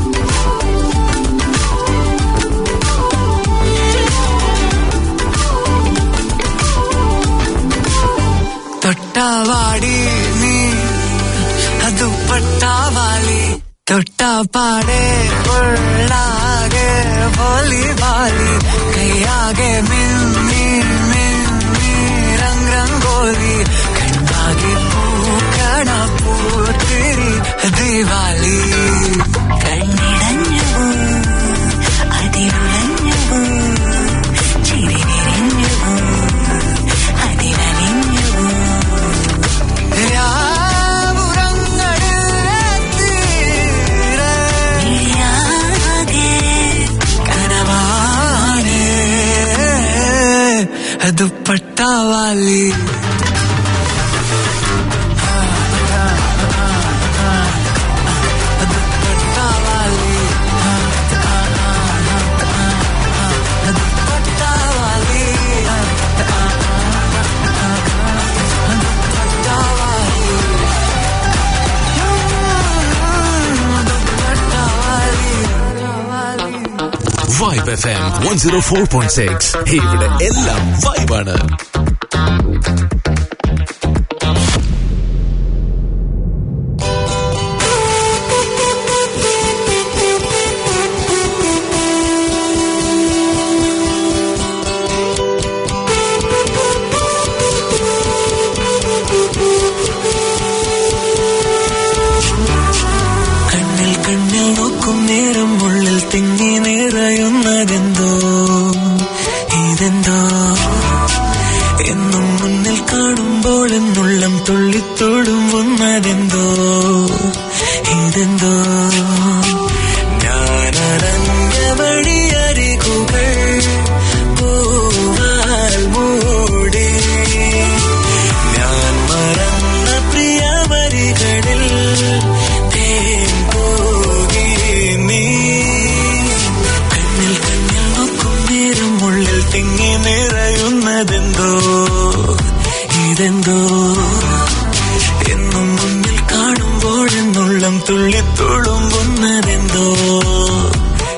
തൊട്ടാവാടി നീ ദുപ്പട്ടാവാലി തൊട്ടാപ്പാടെ ഉള്ളാകെ ഭോലി ഭാലി കയ്യാകെ മിന്നി മിന്നി രംഗ് രംഗോലി കണ്ണാകെ പൂക്കണ പൂത്തിരി ദിവാലി കണ്ണിടഞ്ഞുവോ അതിലുലഞ്ഞുവോ ചിരി വിരിഞ്ഞുവോ അതിലലിഞ്ഞുവോ മിഴിയാകെ കനവാനേ ദുപ്പട്ടാവാലി vibe F M one zero four point six ഇവിടെ എല്ലാം വൈബാണ് കണ്ണിൽ കണ്ണിൽ നോക്കും നേരം ഉള്ളിൽ തിങ്ങി നിറയുന്നതെന്തോ ഇതെന്തോ എന്നും മുന്നിൽ കാണുമ്പോൾ എന്നുള്ളം തുള്ളിത്തൊടുമ്പുന്നതെന്തോ ഇതെന്തോ ഞാനറിഞ്ഞ വഴിയരികുകൾ പൂവാൽ മൂടി ഞാൻ മറന്ന പ്രിയവരികളിൽ തേൻ പോകി നീ കണ്ണിൽ കണ്ണിൽ നോക്കും നേരം ഉള്ളിൽ തിങ്ങി നിറയുന്നതെന്തോ ഇതെന്തോ എന്നും മുന്നിൽ കാണുമ്പോൾ എന്നുള്ളം തുള്ളിത്തുളുമ്പുന്നതെന്തോ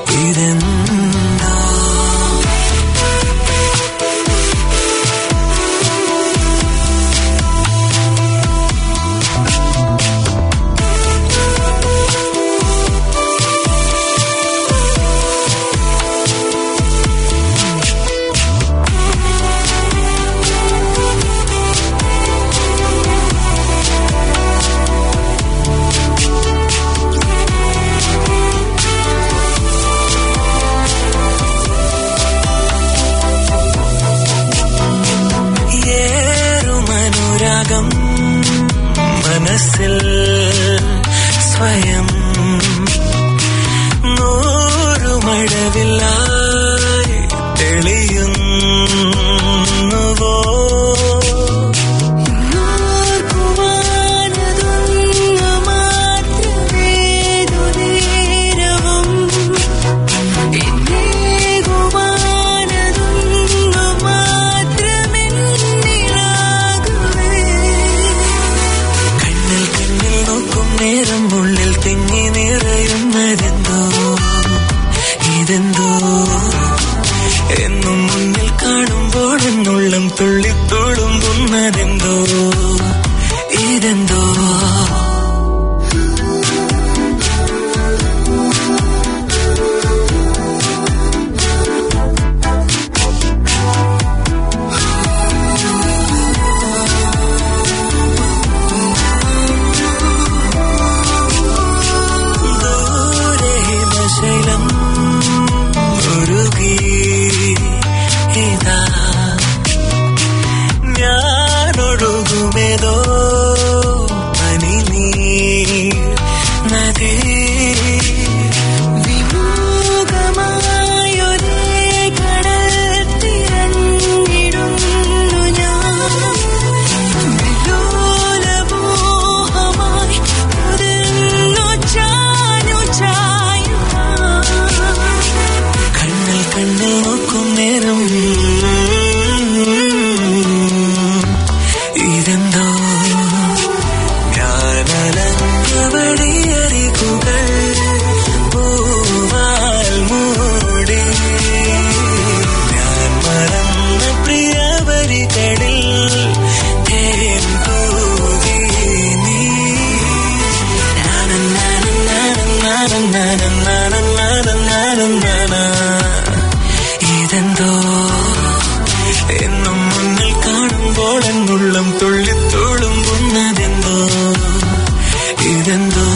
തുള്ളിത്തുളുമ്പുന്നതെന്തോ ഇതെന്തോ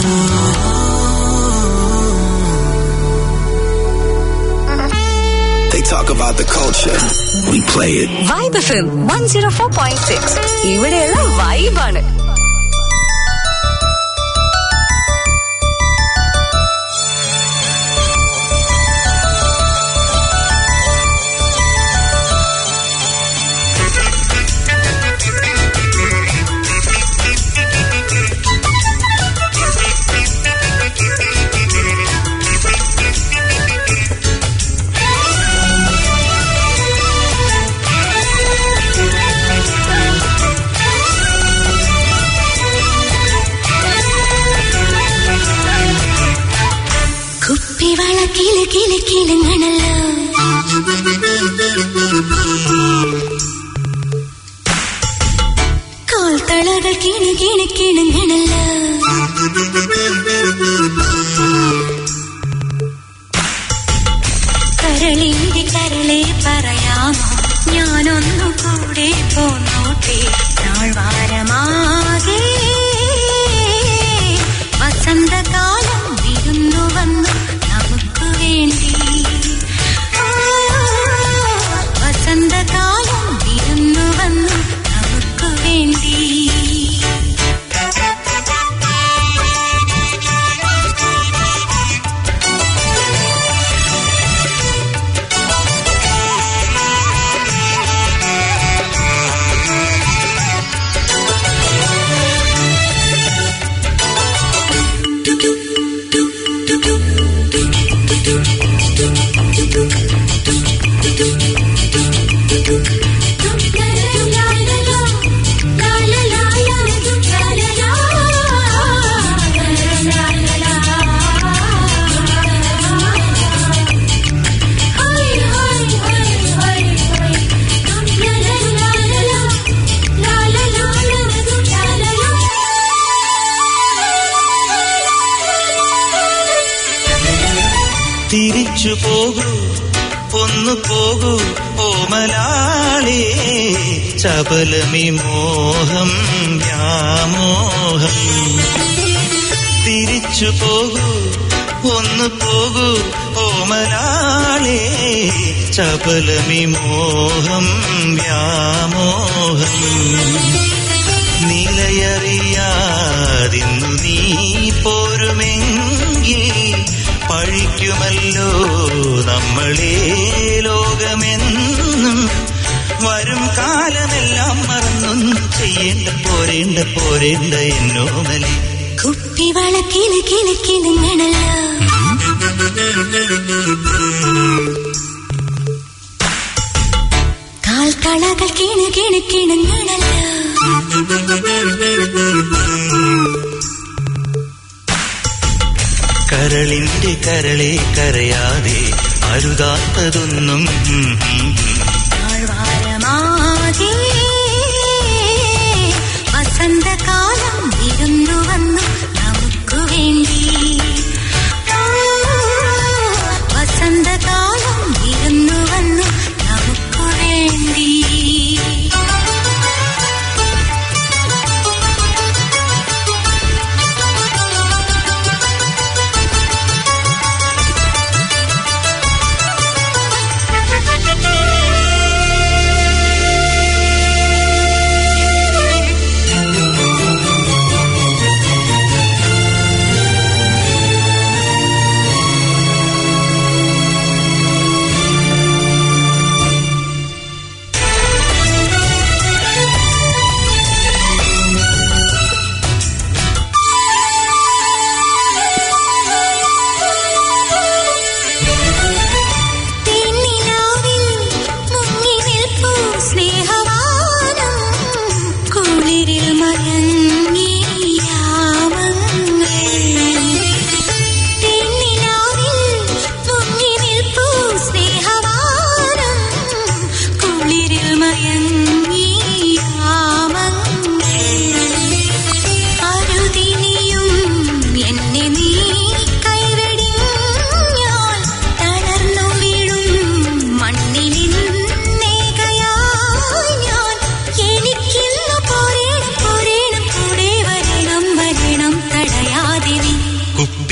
They talk about the culture. We play it. Vibe F M one zero four point six ഇവിടെയുള്ള വൈബാണ് കുപ്പിവള കിളി കിളി കിളുങ്ങണല്ലോ കോൽത്തളകൾ കിണി കിണി കിളുങ്ങണല്ലോ കരളിന്റെ കരളെ പറയാമോ ഞാനൊന്നു കൂടെ പോന്നോട്ടെ താഴ്വാരമാകെ വസന്തകാലം വിരുന്നു വന്നു നമുക്ക് വേണ്ടി ആ, വസന്തകാലം വിരുന്നു വന്നു നമുക്ക് വേണ്ടി തിരിച്ചു പോകൂ ഒന്നു പോകൂ ഓമലാളേ ചപലമി മോഹം വ്യാമോഹം തിരിച്ചു പോകൂ ഒന്നു പോകൂ ഓമലാളേ ചപലമി മോഹം വ്യാമോഹം നിലയറിയാതിന്നു നീ പോരുമെങ്കിൽ പഴിക്കുമല്ലോ നമ്മളെ ലോകമെന്നും വരും കാലമെല്ലാം മറന്നൊന്നും ചെയ്യേണ്ട പോരേണ്ട പോരേണ്ട എന്നോമലി കുപ്പിവള കിളി കിളി കിളുങ്ങണല്ലോ കാൽത്തളകൾ കിണു കിണു കിണുങ്ങണല്ലോ കരളിന്റെ കരളെ കരയാതെ അരുതാത്തതൊന്നും ഉം, ഉം, ഉം. താഴ്വാരമാകെ വസന്തകാലം വിരുന്നു വന്നു നമുക്ക് വേണ്ടി ആ, വസന്തകാലം വിരുന്നു വന്നു നമുക്ക് വേണ്ടി ും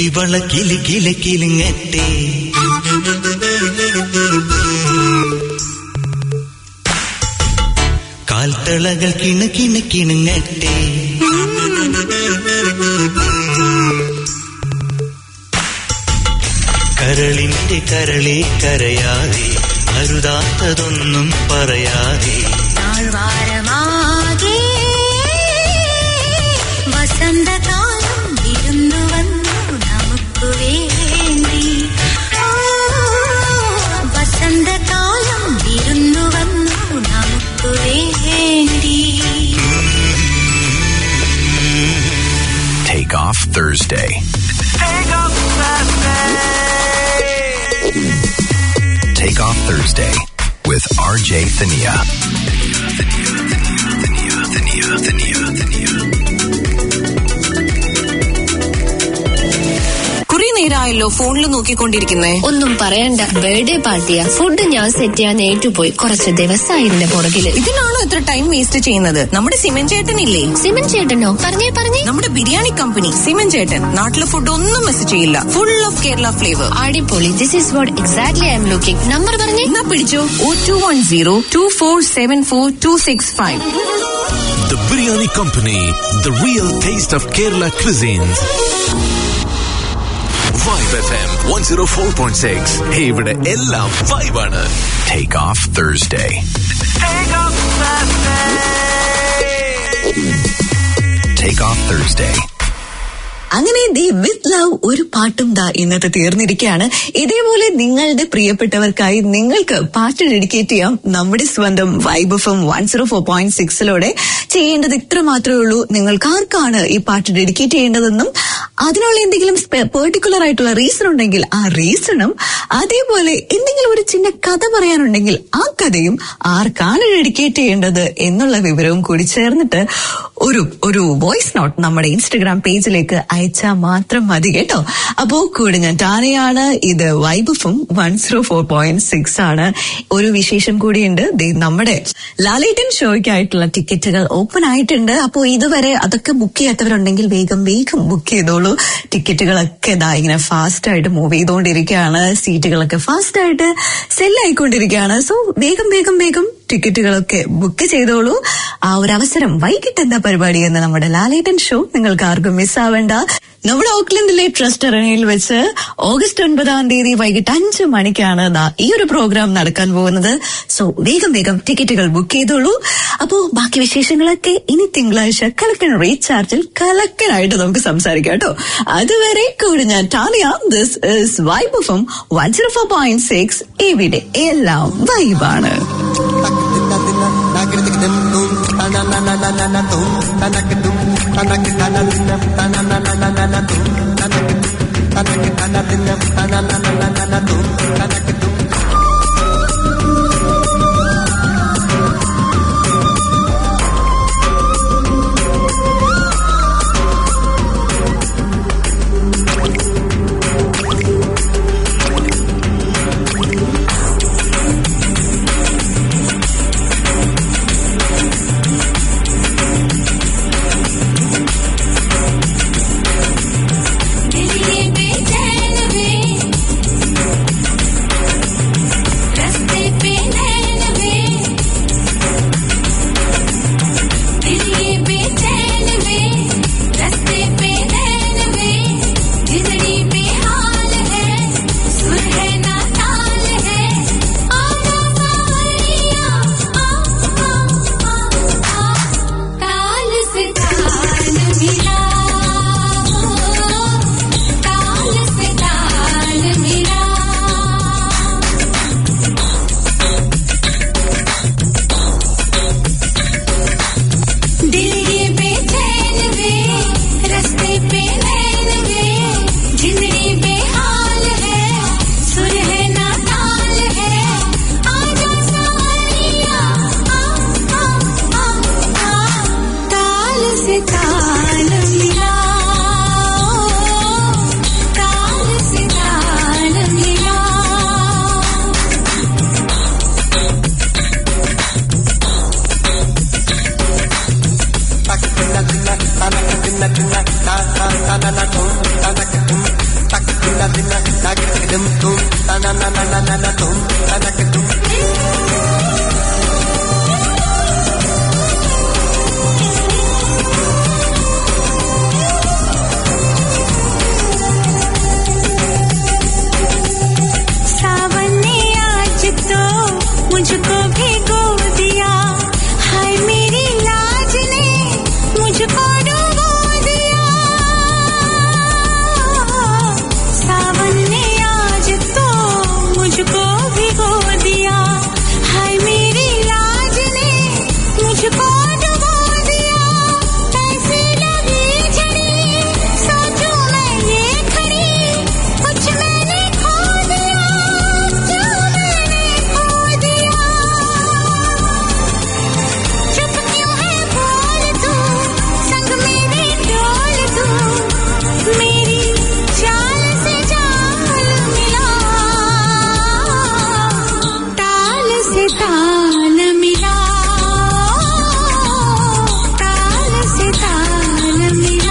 ഇവള കിലി കില കിലുങ്ങട്ടെ കാൽത്തളകൾ കിണു കിണു കിണുങ്ങട്ടെ കരളിന്റെ കരളെ കരയാതെ അരുതാത്തതൊന്നും പറയാതെ താഴ്വാരമാകെ വസന്തകാലം വിരുന്നു വന്നു നമുക്ക് വേണ്ടി ഓ, വസന്തകാലം വിരുന്നു വന്നു നമുക്ക് വേണ്ടി Take off Thursday. Take off Thursday with RJ Thania. കുറെ നേരമായല്ലോ ഫോണിൽ നോക്കിക്കൊണ്ടിരിക്കുന്നേ ഒന്നും പറയണ്ട ബർത്ത്ഡേ പാർട്ടിയാ ഫുഡ് ഞാൻ സെറ്റ് ചെയ്യാൻ ഏറ്റുപോയി കുറച്ച് ദിവസമായി ഇതിന്റെ പുറകില് ഇതിനാണോ ഇത്ര ടൈം വേസ്റ്റ് ചെയ്യുന്നത് നമ്മുടെ സിമൻ ചേട്ടനില്ലേ സിമൻ ചേട്ടനോ പറഞ്ഞേ പറഞ്ഞേ നമ്മുടെ ബിരിയാണി കമ്പനി സിമൻ ചേട്ടൻ നാട്ടിലെ ഫുഡ് ഒന്നും മിസ് ചെയ്യില്ല ഫുൾ ഓഫ് കേരള ഫ്ലേവർ അടിപൊളി this is what exactly I'm looking number പറഞ്ഞേ എന്നാ പിടിച്ചോ oh two one zero two four seven four two six five The Biryani Company, the real taste of Kerala cuisines. Vibe FM 104.6. Hey, ഇവിടെ എല്ലാം vibe ആണ്. Take off Thursday. Take off Thursday. അങ്ങനെ ദി വിത്ത് ലവ് ഒരു പാട്ടും ദാ ഇന്നത്തെ തീർന്നിരിക്കുകയാണ് ഇതേപോലെ നിങ്ങളുടെ പ്രിയപ്പെട്ടവർക്കായി നിങ്ങൾക്ക് പാട്ട് ഡെഡിക്കേറ്റ് ചെയ്യാം നമ്മുടെ സ്വന്തം vibe F M one zero four point സിക്സിലൂടെ ചെയ്യേണ്ടത് ഇത്ര മാത്രമേ ഉള്ളൂ നിങ്ങൾക്ക് ആർക്കാണ് ഈ പാട്ട് ഡെഡിക്കേറ്റ് ചെയ്യേണ്ടതെന്നും അതിനുള്ള എന്തെങ്കിലും പെർട്ടിക്കുലർ ആയിട്ടുള്ള റീസൺ ഉണ്ടെങ്കിൽ ആ റീസണും അതേപോലെ എന്തെങ്കിലും ഒരു ചിന്ന കഥ പറയാനുണ്ടെങ്കിൽ ആ കഥയും ആർക്കാണ് ഡെഡിക്കേറ്റ് ചെയ്യേണ്ടത് എന്നുള്ള വിവരവും കൂടി ചേർന്നിട്ട് ഒരു ഒരു വോയിസ് നോട്ട് നമ്മുടെ ഇൻസ്റ്റഗ്രാം പേജിലേക്ക് അയച്ചാൽ മാത്രം മതി കേട്ടോ അപ്പോ കൂടെ ഞാൻ ടാനയാണ് ഇത് വൈബഫും one zero four point six ആണ് ഒരു വിശേഷം കൂടിയുണ്ട് ദേ നമ്മുടെ ലാലേട്ടൻ ഷോയ്ക്കായിട്ടുള്ള ടിക്കറ്റുകൾ ഓപ്പൺ ആയിട്ടുണ്ട് അപ്പോ ഇതുവരെ അതൊക്കെ ബുക്ക് ചെയ്യാത്തവരുണ്ടെങ്കിൽ വേഗം വേഗം ബുക്ക് ചെയ്തോളൂ ടിക്കറ്റുകളൊക്കെ ഇതാ ഇങ്ങനെ ഫാസ്റ്റ് ആയിട്ട് മൂവ് ചെയ്തുകൊണ്ടിരിക്കുകയാണ് സീറ്റുകളൊക്കെ ഫാസ്റ്റ് ആയിട്ട് സെല്ലായിക്കൊണ്ടിരിക്കുകയാണ് സോ വേഗം വേഗം വേഗം ടിക്കറ്റുകളൊക്കെ ബുക്ക് ചെയ്തോളൂ ആ ഒരു അവസരം വൈകിട്ട് എന്താ പരിപാടി എന്ന് നമ്മുടെ ലാലേട്ടൻ ഷോ നിങ്ങൾക്ക് ആർക്കും മിസ്സാവേണ്ട നമ്മുടെ ഓക്ലൻഡിലെ ട്രസ്റ്റ് അറേനയിൽ വെച്ച് ഓഗസ്റ്റ് ഒൻപതാം തീയതി വൈകിട്ട് അഞ്ചു മണിക്കാണ് ദാ ഈ ഒരു പ്രോഗ്രാം നടക്കാൻ പോകുന്നത് സോ വേഗം വേഗം ടിക്കറ്റുകൾ ബുക്ക് ചെയ്തോളൂ അപ്പോ ബാക്കി വിശേഷങ്ങളൊക്കെ ഇനി തിങ്കളാഴ്ച കലക്കൻ റീചാർജിൽ കലക്കനായിട്ട് നമുക്ക് സംസാരിക്കാം കേട്ടോ അതുവരെ കൂടി ഞാൻ Tania this is vibe of one zero four point six ഇവിടെ എല്ലാം വൈബാണ് दिलिए बेचैन वे रास्ते पे नैन वे दिलिए बेचैन वे रास्ते पे नैन वे जिंदड़ी पे हाल है सुर है ना ताल है आजा सावरिया आ आ आ आ ताल से ताल मिला ताल से ताल मिला दिल ये बेचैन वे रास्ते पे नैन वे जिंदड़ी बेहाल है सुर है ना ताल है आजा सावरिया आ आ आ आ ताल से ताल मिला ताल से ताल मिला सावन ने आज तो मुझको भिगो दिया हाय मेरी लाज ने मुझको डुबो दिया सावन ने आज तो मुझको भिगो दिया हाय मेरी लाज ने मुझको डुबो दिया ऐसे लगी झड़ी सोचो मैं ये खड़ी कुछ मैंने खो दिया जो मैंने खो दिया चुप क्यों है बोल तू संग मेरे डोल तू मेरी चाल से चाल मिला ताल से ताल मिला ताल से ताल मिला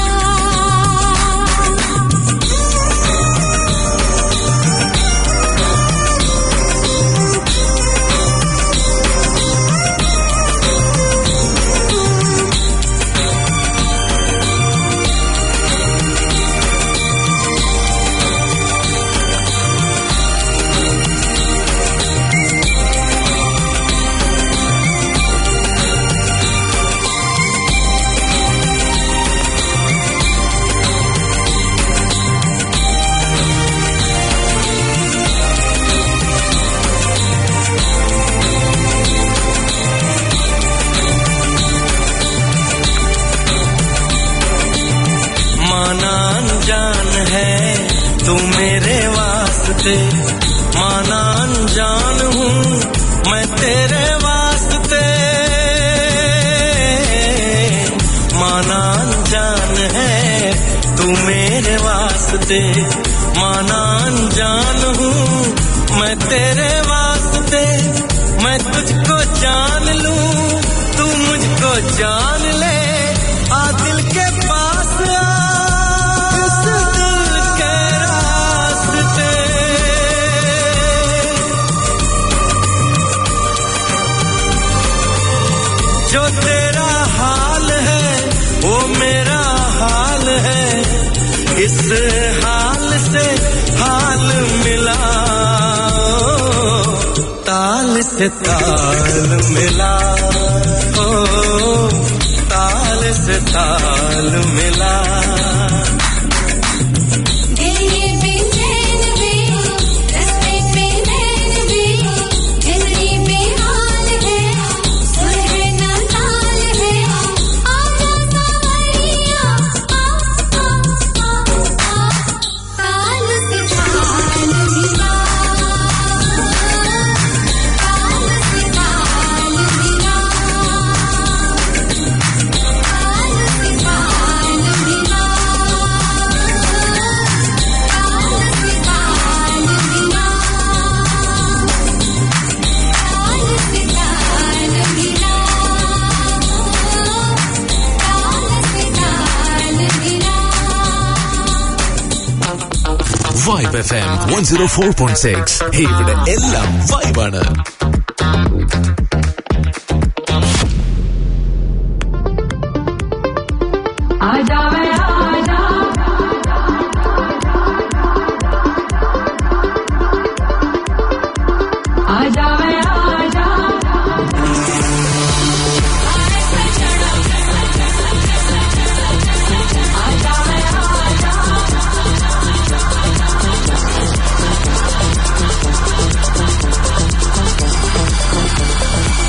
माना अनजान है तू मेरे वास्ते माना अनजान हूँ मैं तेरे वास्ते माना अनजान है तू मेरे वास्ते माना अनजान हूँ मैं तेरे वास्ते मैं तुझको जान लूं तू मुझको जान ले आ दिल के पास आ इस दिल के रास्ते जो तेरा हाल है वो मेरा हाल है इस हाल से हाल मिला ताल से ताल मिला ओ ताल से ताल मिला दिल ये बेचैन भी रस्ते पे नैन भी दिल ये बेहाल है सुर है ना ताल है आजा सावरिया आ आ आ आ ताल से ताल मिला ताल से ताल मिला ताल से ताल मिला vibe F M one zero four point six ഇവിടെ എല്ലാം വൈബാണ് आजा वे आजा आजा वे आजा आजा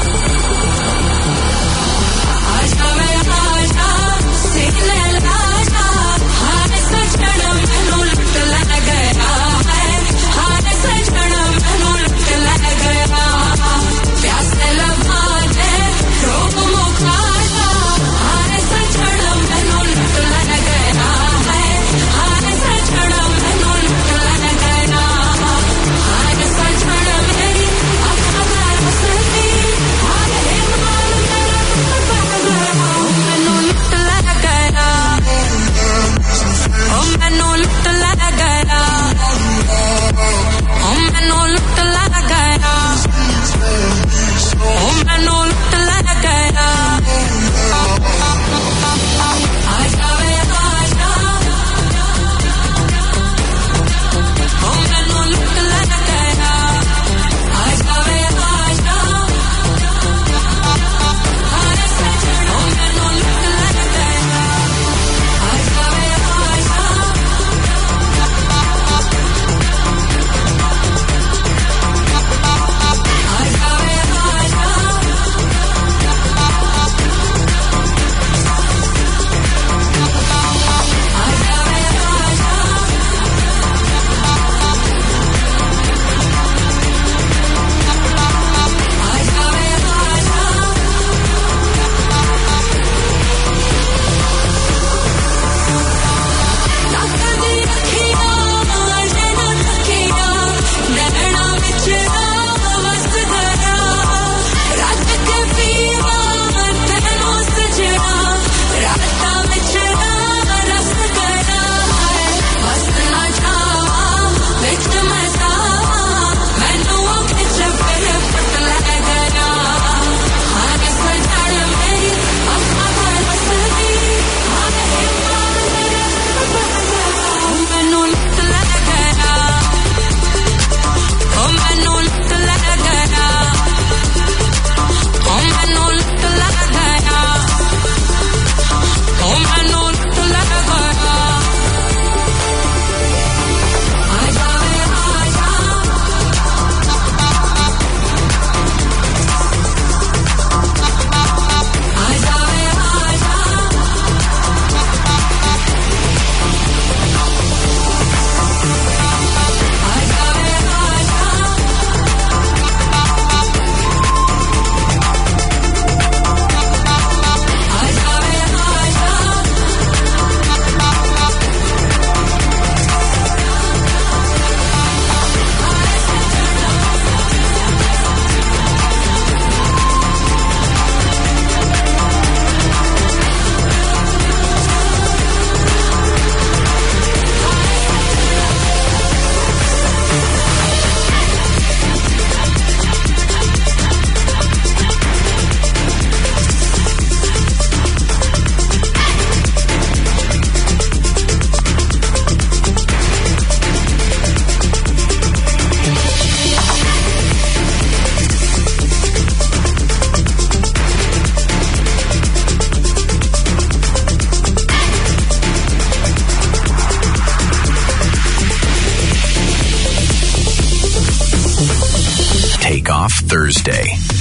Thursday.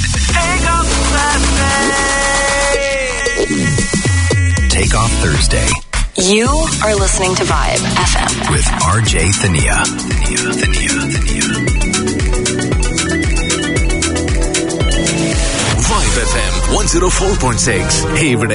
Take Off Thursday You are listening to Vibe FM. with RJ Thania. Thania, Thania, Thania. Vibe FM 104.6. Hey, ഇവിടെ